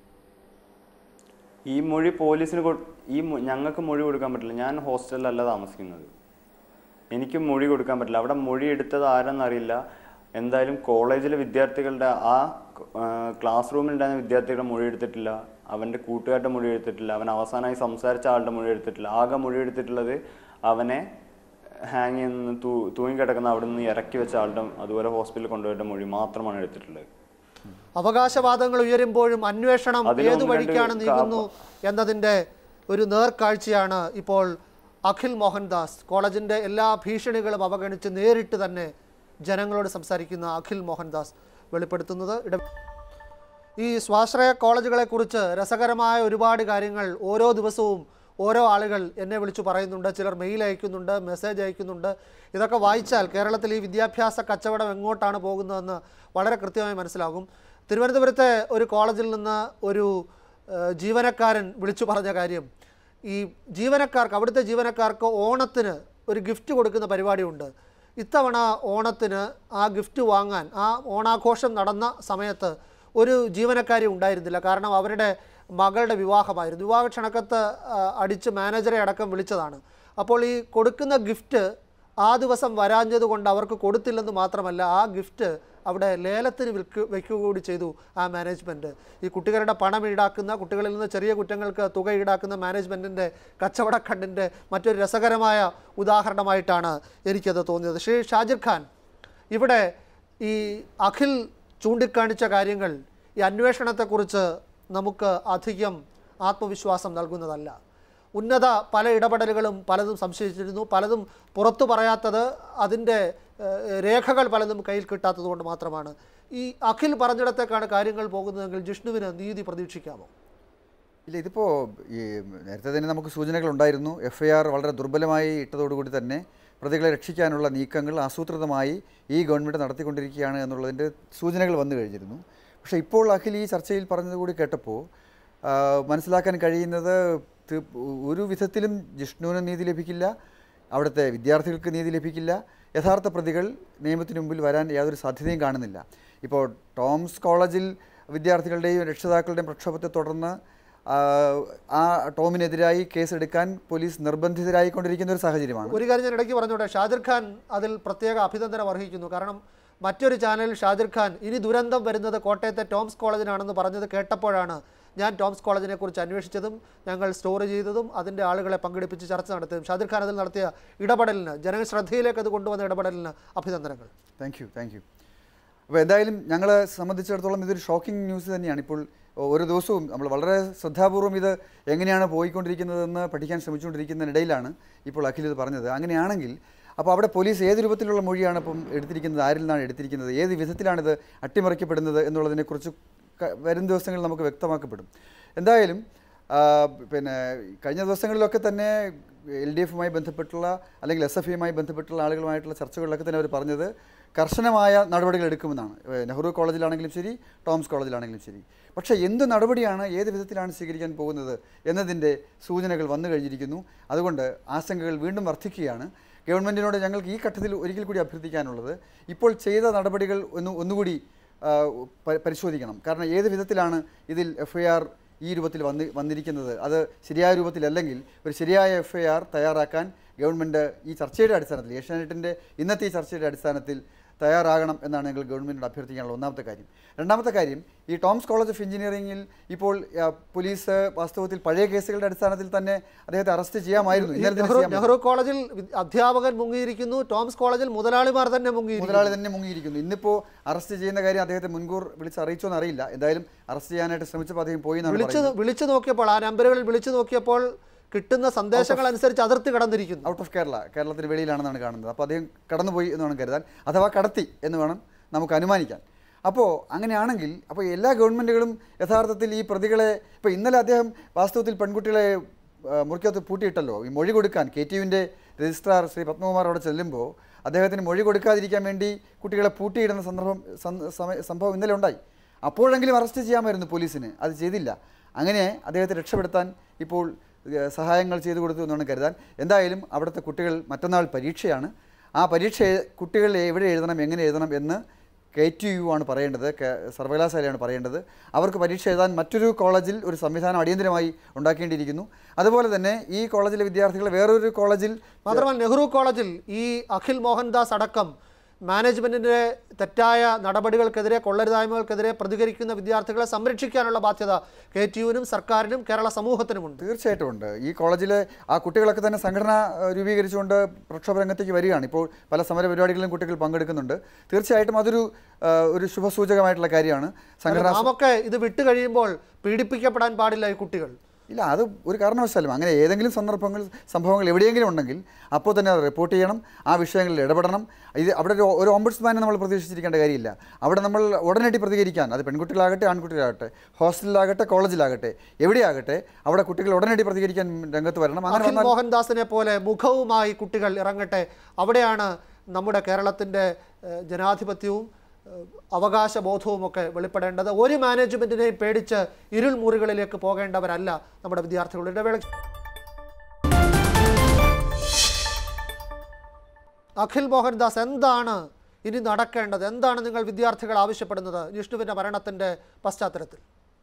ഈ മൊഴി പോലീസിന് കൊ- ഈ മൊ- ഞങ്ങൾക്ക് മൊഴി കൊടുക്കാൻ പറ്റില്ല ഞാൻ ഹോസ്റ്റലിലല്ല താമസിക്കുന്നത് എനിക്ക് മൊഴി കൊടുക്കാൻ പറ്റില്ല അവിടെ മൊഴി എടുത്തത് ആരെന്നറിയില്ല എന്തായാലും കോളേജിലെ വിദ്യാർത്ഥികളുടെ ആ ക്ലാസ് റൂമിൽ ഉണ്ടായിരുന്ന വിദ്യാർത്ഥികളുടെ മൊഴി എടുത്തിട്ടില്ല അവൻ്റെ കൂട്ടുകാരുടെ മൊഴി എടുത്തിട്ടില്ല അവൻ അവസാനമായി സംസാരിച്ച ആളുടെ മൊഴി എടുത്തിട്ടില്ല ആകെ മൊഴി എടുത്തിട്ടുള്ളത് അവനെ ഹാങ് ചെയ്യുന്ന തൂ തൂങ്ങിക്കിടക്കുന്ന അവിടെ നിന്ന് ഇറക്കി വെച്ച ആളുടെ അതുപോലെ ഹോസ്പിറ്റലിൽ കൊണ്ടുപോയിട്ട് മൊഴി മാത്രമാണ് എടുത്തിട്ടുള്ളത് അവകാശവാദങ്ങൾ ഉയരുമ്പോഴും അന്വേഷണം അതിന് ഏതു ഒന്ന് വഴിക്കാണ് രണ്ട് നീങ്ങുന്നു എന്നതിൻ്റെ ഒരു നേർക്കാഴ്ചയാണ് ഇപ്പോൾ അഖിൽ മോഹൻദാസ് കോളേജിൻ്റെ എല്ലാ ഭീഷണികളും അവഗണിച്ച് നേരിട്ട് തന്നെ ജനങ്ങളോട് സംസാരിക്കുന്ന അഖിൽ മോഹൻദാസ് വെളിപ്പെടുത്തുന്നത് ഇട ഈ സ്വാശ്രയ കോളേജുകളെക്കുറിച്ച് രസകരമായ ഒരുപാട് കാര്യങ്ങൾ ഓരോ ദിവസവും ഓരോ ആളുകൾ എന്നെ വിളിച്ചു പറയുന്നുണ്ട് ചിലർ മെയിൽ അയക്കുന്നുണ്ട് മെസ്സേജ് അയക്കുന്നുണ്ട് ഇതൊക്കെ വായിച്ചാൽ കേരളത്തിൽ ഈ വിദ്യാഭ്യാസ കച്ചവടം എങ്ങോട്ടാണ് പോകുന്നതെന്ന് വളരെ കൃത്യമായി മനസ്സിലാകും തിരുവനന്തപുരത്തെ ഒരു കോളേജിൽ നിന്ന് ഒരു ഏഹ്, ജീവനക്കാരൻ വിളിച്ചു പറഞ്ഞ കാര്യം ഈ ജീവനക്കാർക്ക് അവിടുത്തെ ജീവനക്കാർക്ക് ഓണത്തിന് ഒരു ഗിഫ്റ്റ് കൊടുക്കുന്ന പരിപാടിയുണ്ട് ഇത്തവണ ഓണത്തിന് ആ ഗിഫ്റ്റ് വാങ്ങാൻ ആ ഓണാഘോഷം നടന്ന സമയത്ത് ഒരു ജീവനക്കാരി ഉണ്ടായിരുന്നില്ല കാരണം അവരുടെ മകളുടെ വിവാഹമായിരുന്നു വിവാഹ ക്ഷണക്കത്ത് ആ, അടിച്ച് മാനേജറെ അടക്കം വിളിച്ചതാണ് അപ്പോൾ ഈ കൊടുക്കുന്ന ഗിഫ്റ്റ് ആ ദിവസം വരാഞ്ഞത് കൊണ്ട് അവർക്ക് കൊടുത്തില്ലെന്ന് മാത്രമല്ല ആ ഗിഫ്റ്റ് അവിടെ ലേലത്തിന് വിൽക്കു വയ്ക്കുക കൂടി ചെയ്തു ആ മാനേജ്മെൻറ്റ് ഈ കുട്ടികളുടെ പണം ഈടാക്കുന്ന കുട്ടികളിൽ നിന്ന് ചെറിയ കുറ്റങ്ങൾക്ക് തുക ഈടാക്കുന്ന മാനേജ്മെൻറ്റിൻ്റെ കച്ചവടക്കണ്ണിൻ്റെ മറ്റൊരു രസകരമായ ഉദാഹരണമായിട്ടാണ് എനിക്കത് തോന്നിയത് ശ്രീ ഷാജിർ ഖാൻ ഇവിടെ ഈ അഖിൽ ചൂണ്ടിക്കാണിച്ച കാര്യങ്ങൾ ഈ അന്വേഷണത്തെക്കുറിച്ച് നമുക്ക് അധികം ആത്മവിശ്വാസം നൽകുന്നതല്ല ഉന്നത പല ഇടപെടലുകളും പലതും സംശയിച്ചിരുന്നു പലതും പുറത്തു പറയാത്തത് അതിൻ്റെ ഏഹ്, രേഖകൾ പലതും കയ്യിൽ കിട്ടാത്തത് കൊണ്ട് മാത്രമാണ് ഈ അഖിൽ പറഞ്ഞിടത്തേക്കാണ് കാര്യങ്ങൾ പോകുന്നതെങ്കിൽ ജിഷ്ണുവിന് നീതി പ്രതീക്ഷിക്കാമോ ഇല്ല ഇതിപ്പോൾ ഈ നേരത്തെ തന്നെ നമുക്ക് സൂചനകളുണ്ടായിരുന്നു എഫ് ഐ ആർ വളരെ ദുർബലമായി ഇട്ടതോടുകൂടി തന്നെ പ്രതികളെ രക്ഷിക്കാനുള്ള നീക്കങ്ങൾ ആസൂത്രിതമായി ഈ ഗവൺമെൻറ് നടത്തിക്കൊണ്ടിരിക്കുകയാണ് എന്നുള്ളതിൻ്റെ സൂചനകൾ വന്നു കഴിഞ്ഞിരുന്നു പക്ഷേ ഇപ്പോൾ അഖിൽ ഈ ചർച്ചയിൽ പറഞ്ഞത് കൂടി കേട്ടപ്പോൾ ആ, മനസ്സിലാക്കാൻ കഴിയുന്നത് തി- ഒരു വിധത്തിലും ജിഷ്ണുവിന് നീതി ലഭിക്കില്ല അവിടുത്തെ വിദ്യാർത്ഥികൾക്ക് നീതി ലഭിക്കില്ല യഥാർത്ഥ പ്രതികൾ നിയമത്തിന് മുമ്പിൽ വരാൻ യാതൊരു സാധ്യതയും കാണുന്നില്ല ഇപ്പോൾ ടോംസ് കോളേജിൽ വിദ്യാർത്ഥികളുടെയും രക്ഷിതാക്കളുടെയും പ്രക്ഷോഭത്തെ തുടർന്ന് ആ, ആ ടോമിനെതിരായി കേസെടുക്കാൻ പോലീസ് നിർബന്ധിതരായിക്കൊണ്ടിരിക്കുന്ന ഒരു സാഹചര്യമാണ് ഒരു കാര്യം ഞാൻ ഇടയ്ക്ക് പറഞ്ഞോട്ടെ ഷാജിർ ഖാൻ അതിൽ പ്രത്യേക അഭിനന്ദനം അർഹിക്കുന്നു കാരണം മറ്റൊരു ചാനലിൽ ഷാജിർ ഖാൻ ഇനി ദുരന്തം വരുന്നത് കോട്ടയത്തെ ടോംസ് കോളേജിനാണെന്ന് പറഞ്ഞത് കേട്ടപ്പോഴാണ് ഞാൻ ടോംസ് കോളേജിനെ കുറിച്ച് അന്വേഷിച്ചതും ഞങ്ങൾ സ്റ്റോർ ചെയ്തതും അതിൻ്റെ ആളുകളെ പങ്കെടുപ്പിച്ച് ചർച്ച നടത്തിയതും ഷാദിർ ഖാൻ അതിൽ നടത്തിയ ഇടപെടലിന് ജനശ്രദ്ധയിലേക്ക് അത് കൊണ്ടുവന്ന ഇടപെടലിന് അഭിനന്ദനങ്ങൾ താങ്ക് യു താങ്ക് യു അപ്പോൾ എന്തായാലും ഞങ്ങളെ സംബന്ധിച്ചിടത്തോളം ഇതൊരു ഷോക്കിംഗ് ന്യൂസ് തന്നെയാണ് ഇപ്പോൾ ഓരോ ദിവസവും നമ്മൾ വളരെ ശ്രദ്ധാപൂർവം ഇത് എങ്ങനെയാണ് പോയിക്കൊണ്ടിരിക്കുന്നതെന്ന് പഠിക്കാൻ ശ്രമിച്ചുകൊണ്ടിരിക്കുന്നതിനിടയിലാണ് ഇപ്പോൾ അഖിൽ ഇത് പറഞ്ഞത് അങ്ങനെയാണെങ്കിൽ അപ്പോൾ അവിടെ പോലീസ് ഏത് രൂപത്തിലുള്ള മൊഴിയാണ് ഇപ്പം എടുത്തിരിക്കുന്നത് ആരിൽ നിന്നാണ് എടുത്തിരിക്കുന്നത് ഏത് വിധത്തിലാണിത് അട്ടിമറിക്കപ്പെടുന്നത് എന്നുള്ളതിനെക്കുറിച്ച് ക- വരും ദിവസങ്ങളിൽ നമുക്ക് വ്യക്തമാക്കപ്പെടും എന്തായാലും ആ, പിന്നെ കഴിഞ്ഞ ദിവസങ്ങളിലൊക്കെ തന്നെ എൽ ഡി എഫുമായി ബന്ധപ്പെട്ടുള്ള അല്ലെങ്കിൽ എസ് എഫ് ഐയുമായി ബന്ധപ്പെട്ടുള്ള ആളുകളുമായിട്ടുള്ള ചർച്ചകളിലൊക്കെ തന്നെ അവർ പറഞ്ഞത് കർശനമായ നടപടികൾ എടുക്കുമെന്നാണ് ഏ, നെഹ്റു കോളേജിലാണെങ്കിലും ശരി ടോംസ് കോളേജിലാണെങ്കിലും ശരി പക്ഷേ എന്ത് നടപടിയാണ് ഏത് വിധത്തിലാണ് സ്വീകരിക്കാൻ പോകുന്നത് എന്നതിൻ്റെ സൂചനകൾ വന്നു കഴിഞ്ഞിരിക്കുന്നു അതുകൊണ്ട് ആശങ്കകൾ വീണ്ടും വർദ്ധിക്കുകയാണ് ഗവൺമെൻറ്റിനോട് ഞങ്ങൾക്ക് ഈ ഘട്ടത്തിൽ ഒരിക്കൽ കൂടി അഭ്യർത്ഥിക്കാനുള്ളത് ഇപ്പോൾ ചെയ്ത നടപടികൾ ഒന്ന് ഒന്നുകൂടി ആ, പ- പരിശോധിക്കണം കാരണം ഏത് വിധത്തിലാണ് ഇതിൽ എഫ് ഐ ആർ ഈ രൂപത്തിൽ വന്ന് വന്നിരിക്കുന്നത് അത് ശരിയായ രൂപത്തിലല്ലെങ്കിൽ ഒരു ശരിയായ എഫ് ഐ ആർ തയ്യാറാക്കാൻ ഗവൺമെൻറ് ഈ ചർച്ചയുടെ അടിസ്ഥാനത്തിൽ ഏഷ്യാനെറ്റിൻ്റെ ഇന്നത്തെ ഈ ചർച്ചയുടെ അടിസ്ഥാനത്തിൽ തയ്യാറാകണം എന്നാണ് ഞങ്ങൾ ഗവൺമെൻറ്റിനോട് അഭ്യർത്ഥിക്കാനുള്ള ഒന്നാമത്തെ കാര്യം രണ്ടാമത്തെ കാര്യം ഈ ടോംസ് കോളേജ് ഓഫ് എഞ്ചിനീയറിംഗിൽ ഇപ്പോൾ ആ, പോലീസ് വാസ്തവത്തിൽ പഴയ കേസുകളുടെ അടിസ്ഥാനത്തിൽ തന്നെ അദ്ദേഹത്തെ അറസ്റ്റ് ചെയ്യാമായിരുന്നു ഈ ഇന്നലെ തന്നെ നെഹ്റു ചെയ്യാമായിരുന്നു. നെഹ്റു കോളേജിൽ വി- അധ്യാപകൻ മുങ്ങിയിരിക്കുന്നു ടോംസ് കോളേജിൽ മുതലാളിമാർ തന്നെ മുങ്ങിയിരിക്കുന്നു മുതലാളി തന്നെ മുങ്ങിയിരിക്കുന്നു ഇന്നിപ്പോൾ അറസ്റ്റ് ചെയ്യുന്ന കാര്യം അദ്ദേഹത്തെ മുൻകൂർ വിളിച്ച് അറിയിച്ചോ എന്നറിയില്ല എന്തായാലും അറസ്റ്റ് ചെയ്യാനായിട്ട് ശ്രമിച്ചപ്പോൾ അദ്ദേഹം പോയി എന്നാണ് വിളിച്ചു പറയുന്നത് വിളിച്ചു നോക്കിയപ്പോൾ ആ നമ്പറുകളിൽ വിളിച്ചു നോക്കിയപ്പോൾ കിട്ടുന്ന സന്ദേശങ്ങൾ അനുസരിച്ച് അതിർത്തി കടന്നിരിക്കുന്നു ഔട്ട് ഓഫ് കേരള കേരളത്തിന് വെളിയിലാണെന്നാണ് കാണുന്നത് അപ്പോൾ അദ്ദേഹം കടന്നുപോയി എന്ന് വേണം കരുതാൻ അഥവാ കടത്തി എന്ന് വേണം നമുക്ക് അനുമാനിക്കാൻ അപ്പോൾ അങ്ങനെയാണെങ്കിൽ അപ്പോൾ എല്ലാ ഗവൺമെൻറ്റുകളും യഥാർത്ഥത്തിൽ ഈ പ്രതികളെ ഇപ്പോൾ ഇന്നലെ അദ്ദേഹം വാസ്തവത്തിൽ പെൺകുട്ടികളെ ആ, മുറിക്കകത്ത് പൂട്ടിയിട്ടല്ലോ ഈ മൊഴി കൊടുക്കാൻ കെ ടി യുവിൻ്റെ രജിസ്ട്രാർ ശ്രീ പത്മകുമാർ അവിടെ ചെല്ലുമ്പോൾ അദ്ദേഹത്തിന് മൊഴി കൊടുക്കാതിരിക്കാൻ വേണ്ടി കുട്ടികളെ പൂട്ടിയിടുന്ന സന്ദർഭം സന്ദ- സമയ- സംഭവം ഇന്നലെ ഉണ്ടായി അപ്പോഴെങ്കിലും അറസ്റ്റ് ചെയ്യാമായിരുന്നു പോലീസിന് അത് ചെയ്തില്ല അങ്ങനെ അദ്ദേഹത്തെ രക്ഷപ്പെടുത്താൻ ഇപ്പോൾ ഏഹ്, സഹായങ്ങൾ ചെയ്തു കൊടുത്തു എന്നാണ് കരുതാൻ എന്തായാലും അവിടുത്തെ കുട്ടികൾ മറ്റന്നാൾ പരീക്ഷയാണ് ആ പരീക്ഷ എ- കുട്ടികൾ എവിടെ എഴുതണം എങ്ങനെ എഴുതണം എന്ന് കെ ടി യു ആണ് പറയേണ്ടത് കെ- സർവകലാശാലയാണ് പറയേണ്ടത് അവർക്ക് പരീക്ഷ എഴുതാൻ മറ്റൊരു കോളേജിൽ ഒരു സംവിധാനം അടിയന്തരമായി ഉണ്ടാക്കേണ്ടിയിരിക്കുന്നു അതുപോലെ തന്നെ ഈ കോളേജിലെ വിദ്യാർത്ഥികൾ വേറൊരു കോളേജിൽ മാത്രമല്ല നെഹ്റു കോളേജിൽ ഈ അഖിൽ മോഹൻദാസ് അടക്കം മാനേജ്മെന്റിന്റെ തെറ്റായ നടപടികൾക്കെതിരെ കൊള്ളരുതായ്മകൾക്കെതിരെ പ്രതികരിക്കുന്ന വിദ്യാർത്ഥികളെ സംരക്ഷിക്കാനുള്ള ബാധ്യത കെ ടി യുവിനും സർക്കാരിനും കേരള സമൂഹത്തിനുമുണ്ട് തീർച്ചയായിട്ടും ഉണ്ട് ഈ കോളേജിലെ ആ കുട്ടികളൊക്കെ തന്നെ സംഘടന ഏഹ്, രൂപീകരിച്ചുകൊണ്ട് പ്രക്ഷോഭ രംഗത്തേക്ക് വരികയാണ് ഇപ്പോൾ പല സമര പരിപാടികളിലും കുട്ടികൾ പങ്കെടുക്കുന്നുണ്ട് തീർച്ചയായിട്ടും അതൊരു ഏഹ്, ഒരു ശുഭസൂചകമായിട്ടുള്ള കാര്യമാണ് സംഘടന നാമൊക്കെ ഇത് വിട്ടു കഴിയുമ്പോൾ പീഡിപ്പിക്കപ്പെടാൻ പാടില്ല ഈ കുട്ടികൾ ഇല്ല അത് ഒരു കാരണവശാലും അങ്ങനെ ഏതെങ്കിലും സന്ദർഭങ്ങൾ സംഭവങ്ങൾ എവിടെയെങ്കിലും ഉണ്ടെങ്കിൽ അപ്പോൾ തന്നെ അത് റിപ്പോർട്ട് ചെയ്യണം ആ വിഷയങ്ങളിൽ ഇടപെടണം ഇത് അവിടെ ഒരു ഒരു ഓംബുഡ്സ്മാനെ നമ്മൾ പ്രതീക്ഷിച്ചിരിക്കേണ്ട കാര്യമില്ല അവിടെ നമ്മൾ ഉടനടി പ്രതികരിക്കാൻ അത് പെൺകുട്ടികളാകട്ടെ ആൺകുട്ടികളാകട്ടെ ഹോസ്റ്റലിലാകട്ടെ കോളേജിലാകട്ടെ എവിടെയാകട്ടെ അവിടെ കുട്ടികൾ ഉടനടി പ്രതികരിക്കാൻ രംഗത്ത് വരണം അങ്ങനെ അഖിൽ വന്നാൽ മോഹൻദാസിനെ പോലെ മുഖവുമായി കുട്ടികൾ ഇറങ്ങട്ടെ അവിടെയാണ് നമ്മുടെ കേരളത്തിൻ്റെ ഏഹ്, ജനാധിപത്യവും ഏഹ്, അവകാശബോധവും ഒക്കെ വെളിപ്പെടേണ്ടത് ഒരു മാനേജ്മെന്റിനെയും പേടിച്ച് ഇരുൾ മുറികളിലേക്ക് പോകേണ്ടവരല്ല നമ്മുടെ വിദ്യാർത്ഥികൾ ഇടവേള അഖിൽ മോഹൻദാസ് എന്താണ് ഇനി നടക്കേണ്ടത് എന്താണ് നിങ്ങൾ വിദ്യാർത്ഥികൾ ആവശ്യപ്പെടുന്നത് ജിഷ്ണുവിൻ്റെ മരണത്തിൻ്റെ പശ്ചാത്തലത്തിൽ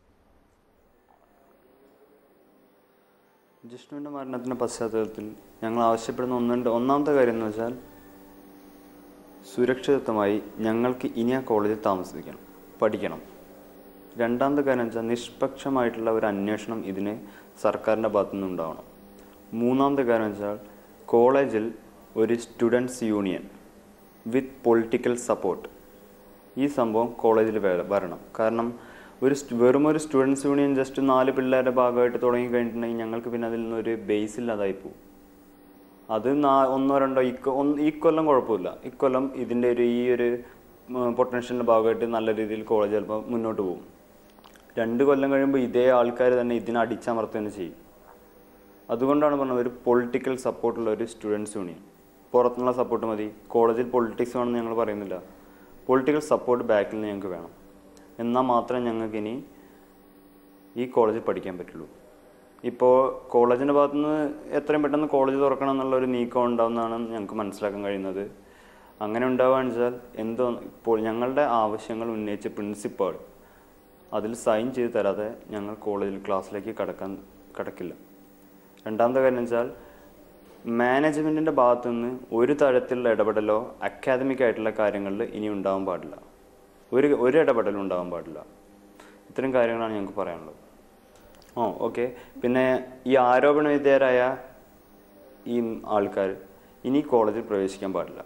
ജിഷ്ണുവിൻ്റെ മരണത്തിൻ്റെ പശ്ചാത്തലത്തിൽ ഞങ്ങൾ ആവശ്യപ്പെടുന്ന ഒന്നുണ്ട് ഒന്നാമത്തെ കാര്യം എന്ന് വെച്ചാൽ സുരക്ഷിതത്വമായി ഞങ്ങൾക്ക് ഇനി ആ കോളേജിൽ താമസിക്കണം പഠിക്കണം രണ്ടാമത്തെ കാര്യം എന്ന് വെച്ചാൽ നിഷ്പക്ഷമായിട്ടുള്ള ഒരു അന്വേഷണം ഇതിന് സർക്കാരിൻ്റെ ഭാഗത്തു നിന്നുണ്ടാവണം മൂന്നാമത്തെ കാര്യം എന്ന് വെച്ചാൽ കോളേജിൽ ഒരു students union with political support ഈ സംഭവം കോളേജിൽ വര- വരണം കാരണം ഒരു സ്റ്റ്- വെറും ഒരു സ്റ്റുഡൻസ് യൂണിയൻ ജസ്റ്റ് നാല് പിള്ളേരുടെ ഭാഗമായിട്ട് തുടങ്ങി കഴിഞ്ഞിട്ടുണ്ടെങ്കിൽ ഞങ്ങൾക്ക് പിന്നെ അതിൽ നിന്നൊരു ബേസ് ഇല്ലാതായി പോകും അത് നാ ഒന്നോ രണ്ടോ ഇക്കൊ ഒന്ന് ഈ കൊല്ലം കുഴപ്പമില്ല ഇക്കൊല്ലം ഇതിൻ്റെ ഒരു ഈ ഒരു പൊട്ടൻഷ്യലിൻ്റെ ഭാഗമായിട്ട് നല്ല രീതിയിൽ കോളേജ് ചിലപ്പോൾ മുന്നോട്ട് പോകും രണ്ട് കൊല്ലം കഴിയുമ്പോൾ ഇതേ ആൾക്കാർ തന്നെ ഇതിനെ അടിച്ചമർത്തുക തന്നെ ചെയ്യും അതുകൊണ്ടാണ് പറഞ്ഞത് ഒരു പൊളിറ്റിക്കൽ സപ്പോർട്ടുള്ള ഒരു സ്റ്റുഡൻസ് യൂണിയൻ പുറത്തുനിന്നുള്ള സപ്പോർട്ട് മതി കോളേജിൽ പൊളിറ്റിക്സ് വേണമെന്ന് ഞങ്ങൾ പറയുന്നില്ല പൊളിറ്റിക്കൽ സപ്പോർട്ട് ബാക്കിൽ നിന്ന് ഞങ്ങൾക്ക് വേണം എന്നാൽ മാത്രമേ ഞങ്ങൾക്ക് ഇനി ഈ കോളേജിൽ പഠിക്കാൻ പറ്റുള്ളൂ ഇപ്പോൾ കോളേജിൻ്റെ ഭാഗത്തുനിന്ന് എത്രയും പെട്ടെന്ന് കോളേജ് തുറക്കണം എന്നുള്ള ഒരു നീക്കം ഉണ്ടാവുന്നതാണ് ഞങ്ങൾക്ക് മനസ്സിലാക്കാൻ കഴിയുന്നത് അങ്ങനെ ഉണ്ടാവുകയാണെന്ന് വെച്ചാൽ എന്തോ ഇപ്പോൾ ഞങ്ങളുടെ ആവശ്യങ്ങൾ ഉന്നയിച്ച പ്രിൻസിപ്പാൾ അതിൽ സൈൻ ചെയ്ത് തരാതെ ഞങ്ങൾ കോളേജിൽ ക്ലാസ്സിലേക്ക് കടക്കാൻ കടക്കില്ല രണ്ടാമത്തെ കാര്യം എന്ന് വെച്ചാൽ മാനേജ്മെൻറ്റിൻ്റെ ഭാഗത്തു നിന്ന് ഒരു തരത്തിലുള്ള ഇടപെടലോ അക്കാദമിക് ആയിട്ടുള്ള കാര്യങ്ങളിൽ ഇനി ഉണ്ടാവാൻ പാടില്ല ഒരു ഒരു ഇടപെടലും ഉണ്ടാവാൻ പാടില്ല ഇത്തരം കാര്യങ്ങളാണ് ഞങ്ങൾക്ക് പറയാനുള്ളത് ഓ ഓക്കെ പിന്നെ ഈ ആരോപണ വിധേയരായ ഈ ആൾക്കാർ ഇനി കോളേജിൽ പ്രവേശിക്കാൻ പാടില്ല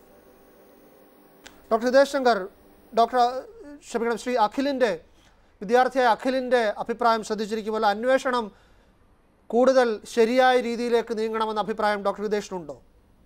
ഡോക്ടർ ഹിതേഷ് ശങ്കർ ഡോക്ടർ ക്ഷമിക്കണം ശ്രീ അഖിലിൻ്റെ വിദ്യാർത്ഥിയായ അഖിലിൻ്റെ അഭിപ്രായം ശ്രദ്ധിച്ചിരിക്കുമല്ലോ അന്വേഷണം കൂടുതൽ ശരിയായ രീതിയിലേക്ക് നീങ്ങണമെന്ന അഭിപ്രായം ഡോക്ടർ ഹിതേഷിനുണ്ടോ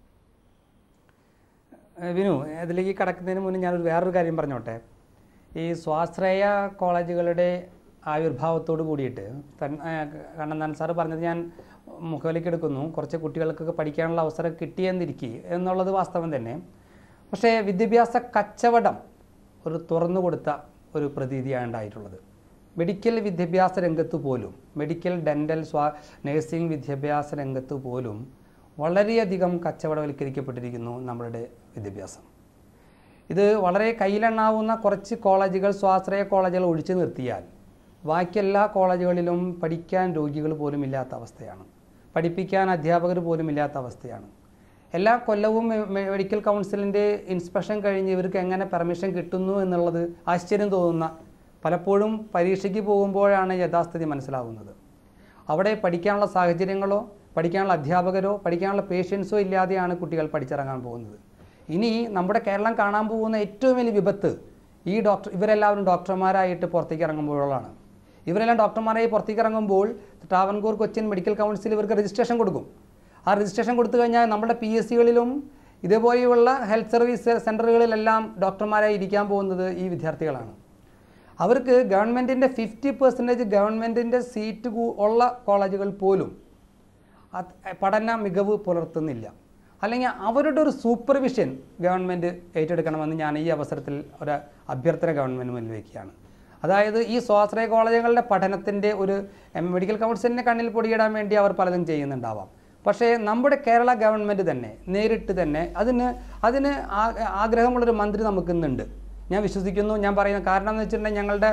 ഏഹ് വിനു അതിലേക്ക് കടക്കുന്നതിന് മുന്നേ ഞാനൊരു വേറൊരു കാര്യം പറഞ്ഞോട്ടെ ഈ സ്വാശ്രയ കോളേജുകളുടെ ആവിർഭാവത്തോട് കൂടിയിട്ട് തൻ ഏഹ് കണ്ണന്താൻ സാറ് പറഞ്ഞത് ഞാൻ മുഖവിലേക്ക് എടുക്കുന്നു കുറച്ച് കുട്ടികൾക്കൊക്കെ പഠിക്കാനുള്ള അവസരം കിട്ടിയെന്നിരിക്കുക എന്നുള്ളത് വാസ്തവം തന്നെ പക്ഷേ വിദ്യാഭ്യാസ കച്ചവടം ഒരു തുറന്നു കൊടുത്ത ഒരു പ്രതീതിയാണ് ഉണ്ടായിട്ടുള്ളത് മെഡിക്കൽ വിദ്യാഭ്യാസ രംഗത്ത് പോലും മെഡിക്കൽ ഡെൻ്റൽ സ്വാ നഴ്സിംഗ് വിദ്യാഭ്യാസ രംഗത്ത് പോലും വളരെയധികം കച്ചവടവൽക്കരിക്കപ്പെട്ടിരിക്കുന്നു നമ്മളുടെ വിദ്യാഭ്യാസം ഇത് വളരെ കയ്യിലെണ്ണാവുന്ന കുറച്ച് കോളേജുകൾ സ്വാശ്രയ കോളേജുകൾ ഒഴിച്ചു നിർത്തിയാൽ ബാക്കി എല്ലാ കോളേജുകളിലും പഠിക്കാൻ രോഗികൾ പോലും ഇല്ലാത്ത അവസ്ഥയാണ് പഠിപ്പിക്കാൻ അധ്യാപകർ പോലും ഇല്ലാത്ത അവസ്ഥയാണ് എല്ലാ കൊല്ലവും മെ- മെ- മെഡിക്കൽ കൗൺസിലിൻ്റെ ഇൻസ്പെക്ഷൻ കഴിഞ്ഞ് ഇവർക്ക് എങ്ങനെ പെർമിഷൻ കിട്ടുന്നു എന്നുള്ളത് ആശ്ചര്യം തോന്നുന്ന പലപ്പോഴും പരീക്ഷയ്ക്ക് പോകുമ്പോഴാണ് യഥാസ്ഥിതി മനസ്സിലാവുന്നത് അവിടെ പഠിക്കാനുള്ള സാഹചര്യങ്ങളോ പഠിക്കാനുള്ള അധ്യാപകരോ പഠിക്കാനുള്ള പേഷ്യൻസോ ഇല്ലാതെയാണ് കുട്ടികൾ പഠിച്ചിറങ്ങാൻ പോകുന്നത് ഇനി നമ്മുടെ കേരളം കാണാൻ പോകുന്ന ഏറ്റവും വലിയ വിപത്ത് ഈ ഡോക്ടർ ഇവരെല്ലാവരും ഡോക്ടർമാരായിട്ട് പുറത്തേക്ക് ഇറങ്ങുമ്പോഴാണ് ഇവരെല്ലാം ഡോക്ടർമാരായി പുറത്തേക്ക് ഇറങ്ങുമ്പോൾ ട്രാവൻകൂർ കൊച്ചിൻ മെഡിക്കൽ കൗൺസിൽ ഇവർക്ക് രജിസ്ട്രേഷൻ കൊടുക്കും ആ രജിസ്ട്രേഷൻ കൊടുത്തു കഴിഞ്ഞാൽ നമ്മുടെ പി എസ് സികളിലും ഇതേപോലെയുള്ള ഹെൽത്ത് സർവീസ് സെൻ്ററുകളിലെല്ലാം ഡോക്ടർമാരായി ഇരിക്കാൻ പോകുന്നത് ഈ വിദ്യാർത്ഥികളാണ് അവർക്ക് ഗവൺമെൻറ്റിൻ്റെ ഫിഫ്റ്റി പെർസെൻറ്റേജ് ഗവൺമെൻറ്റിൻ്റെ സീറ്റ് കൂ- ഉള്ള കോളേജുകൾ പോലും അത് പഠന മികവ് പുലർത്തുന്നില്ല അല്ലെങ്കിൽ അവരുടെ ഒരു സൂപ്പർവിഷൻ ഗവൺമെൻറ് ഏറ്റെടുക്കണമെന്ന് ഞാൻ ഈ അവസരത്തിൽ ഒരു അഭ്യർത്ഥന ഗവൺമെൻറ് മുന്നിൽ വയ്ക്കുകയാണ് അതായത് ഈ സ്വാശ്രയ കോളേജുകളുടെ പഠനത്തിൻ്റെ ഒരു എം, മെഡിക്കൽ കൗൺസിലിനെ കണ്ണിൽ പൊടിയിടാൻ വേണ്ടി അവർ പലതും ചെയ്യുന്നുണ്ടാവാം പക്ഷേ നമ്മുടെ കേരള ഗവൺമെൻറ് തന്നെ നേരിട്ട് തന്നെ അതിന് അതിന് ആ- ആഗ്രഹമുള്ളൊരു മന്ത്രി നമുക്കിന്നുണ്ട് ഞാൻ വിശ്വസിക്കുന്നു ഞാൻ പറയുന്ന കാരണം എന്ന് വെച്ചിട്ടുണ്ടെങ്കിൽ ഞങ്ങളുടെ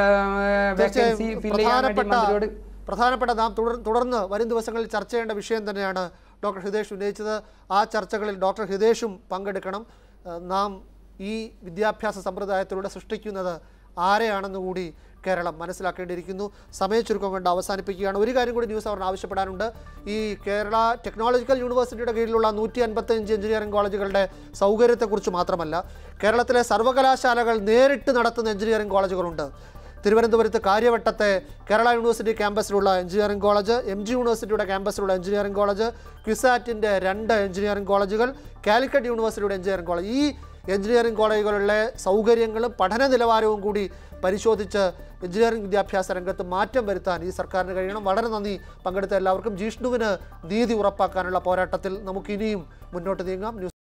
വേക്കൻസി തീർച്ചയായും ഫില്ല് ചെയ്യാൻ വേണ്ടി പ്രധാനപ്പെട്ട മന്ത്രിയോട് പ്രധാനപ്പെട്ട നാം തുടർ തുടർന്ന് വരും ദിവസങ്ങളിൽ ചർച്ച ചെയ്യേണ്ട വിഷയം തന്നെയാണ് ഡോക്ടർ ഹിതേഷ് ഉന്നയിച്ചത് ആ ചർച്ചകളിൽ ഡോക്ടർ ഹിതേഷും പങ്കെടുക്കണം ഏഹ് നാം ഈ വിദ്യാഭ്യാസ സമ്പ്രദായത്തിലൂടെ സൃഷ്ടിക്കുന്നത് ആരെയാണെന്ന് കൂടി കേരളം മനസ്സിലാക്കേണ്ടിയിരിക്കുന്നു സമയച്ചുരുക്കം കൊണ്ട് അവസാനിപ്പിക്കുകയാണ് ഒരു കാര്യം കൂടി ന്യൂസ് അവറിന് ആവശ്യപ്പെടാനുണ്ട് ഈ കേരള ടെക്നോളജിക്കൽ യൂണിവേഴ്സിറ്റിയുടെ കീഴിലുള്ള നൂറ്റി അൻപത്തഞ്ച് എഞ്ചിനീയറിംഗ് കോളേജുകളുടെ സൗകര്യത്തെക്കുറിച്ച് മാത്രമല്ല കേരളത്തിലെ സർവകലാശാലകൾ നേരിട്ട് നടത്തുന്ന എഞ്ചിനീയറിംഗ് കോളേജുകളുണ്ട് തിരുവനന്തപുരത്ത് കാര്യവട്ടത്തെ കേരള യൂണിവേഴ്സിറ്റി ക്യാമ്പസിലുള്ള എഞ്ചിനീയറിംഗ് കോളേജ് എം ജി യൂണിവേഴ്സിറ്റിയുടെ ക്യാമ്പസിലുള്ള എഞ്ചിനീയറിംഗ് കോളേജ് ക്വിസാറ്റിൻ്റെ രണ്ട് എഞ്ചിനീയറിംഗ് കോളേജുകൾ കാലിക്കറ്റ് യൂണിവേഴ്സിറ്റിയുടെ എഞ്ചിനീയറിംഗ് കോളേജ് ഈ എഞ്ചിനീയറിംഗ് കോളേജുകളിലെ സൗകര്യങ്ങളും പഠന നിലവാരവും കൂടി പരിശോധിച്ച് എഞ്ചിനീയറിംഗ് വിദ്യാഭ്യാസ രംഗത്ത് മാറ്റം വരുത്താൻ ഈ സർക്കാരിന് കഴിയണം വളരെ നന്ദി പങ്കെടുത്ത എല്ലാവർക്കും ജിഷ്ണുവിന് നീതി ഉറപ്പാക്കാനുള്ള പോരാട്ടത്തിൽ നമുക്കിനിയും മുന്നോട്ട് നീങ്ങാം ന്യൂസ്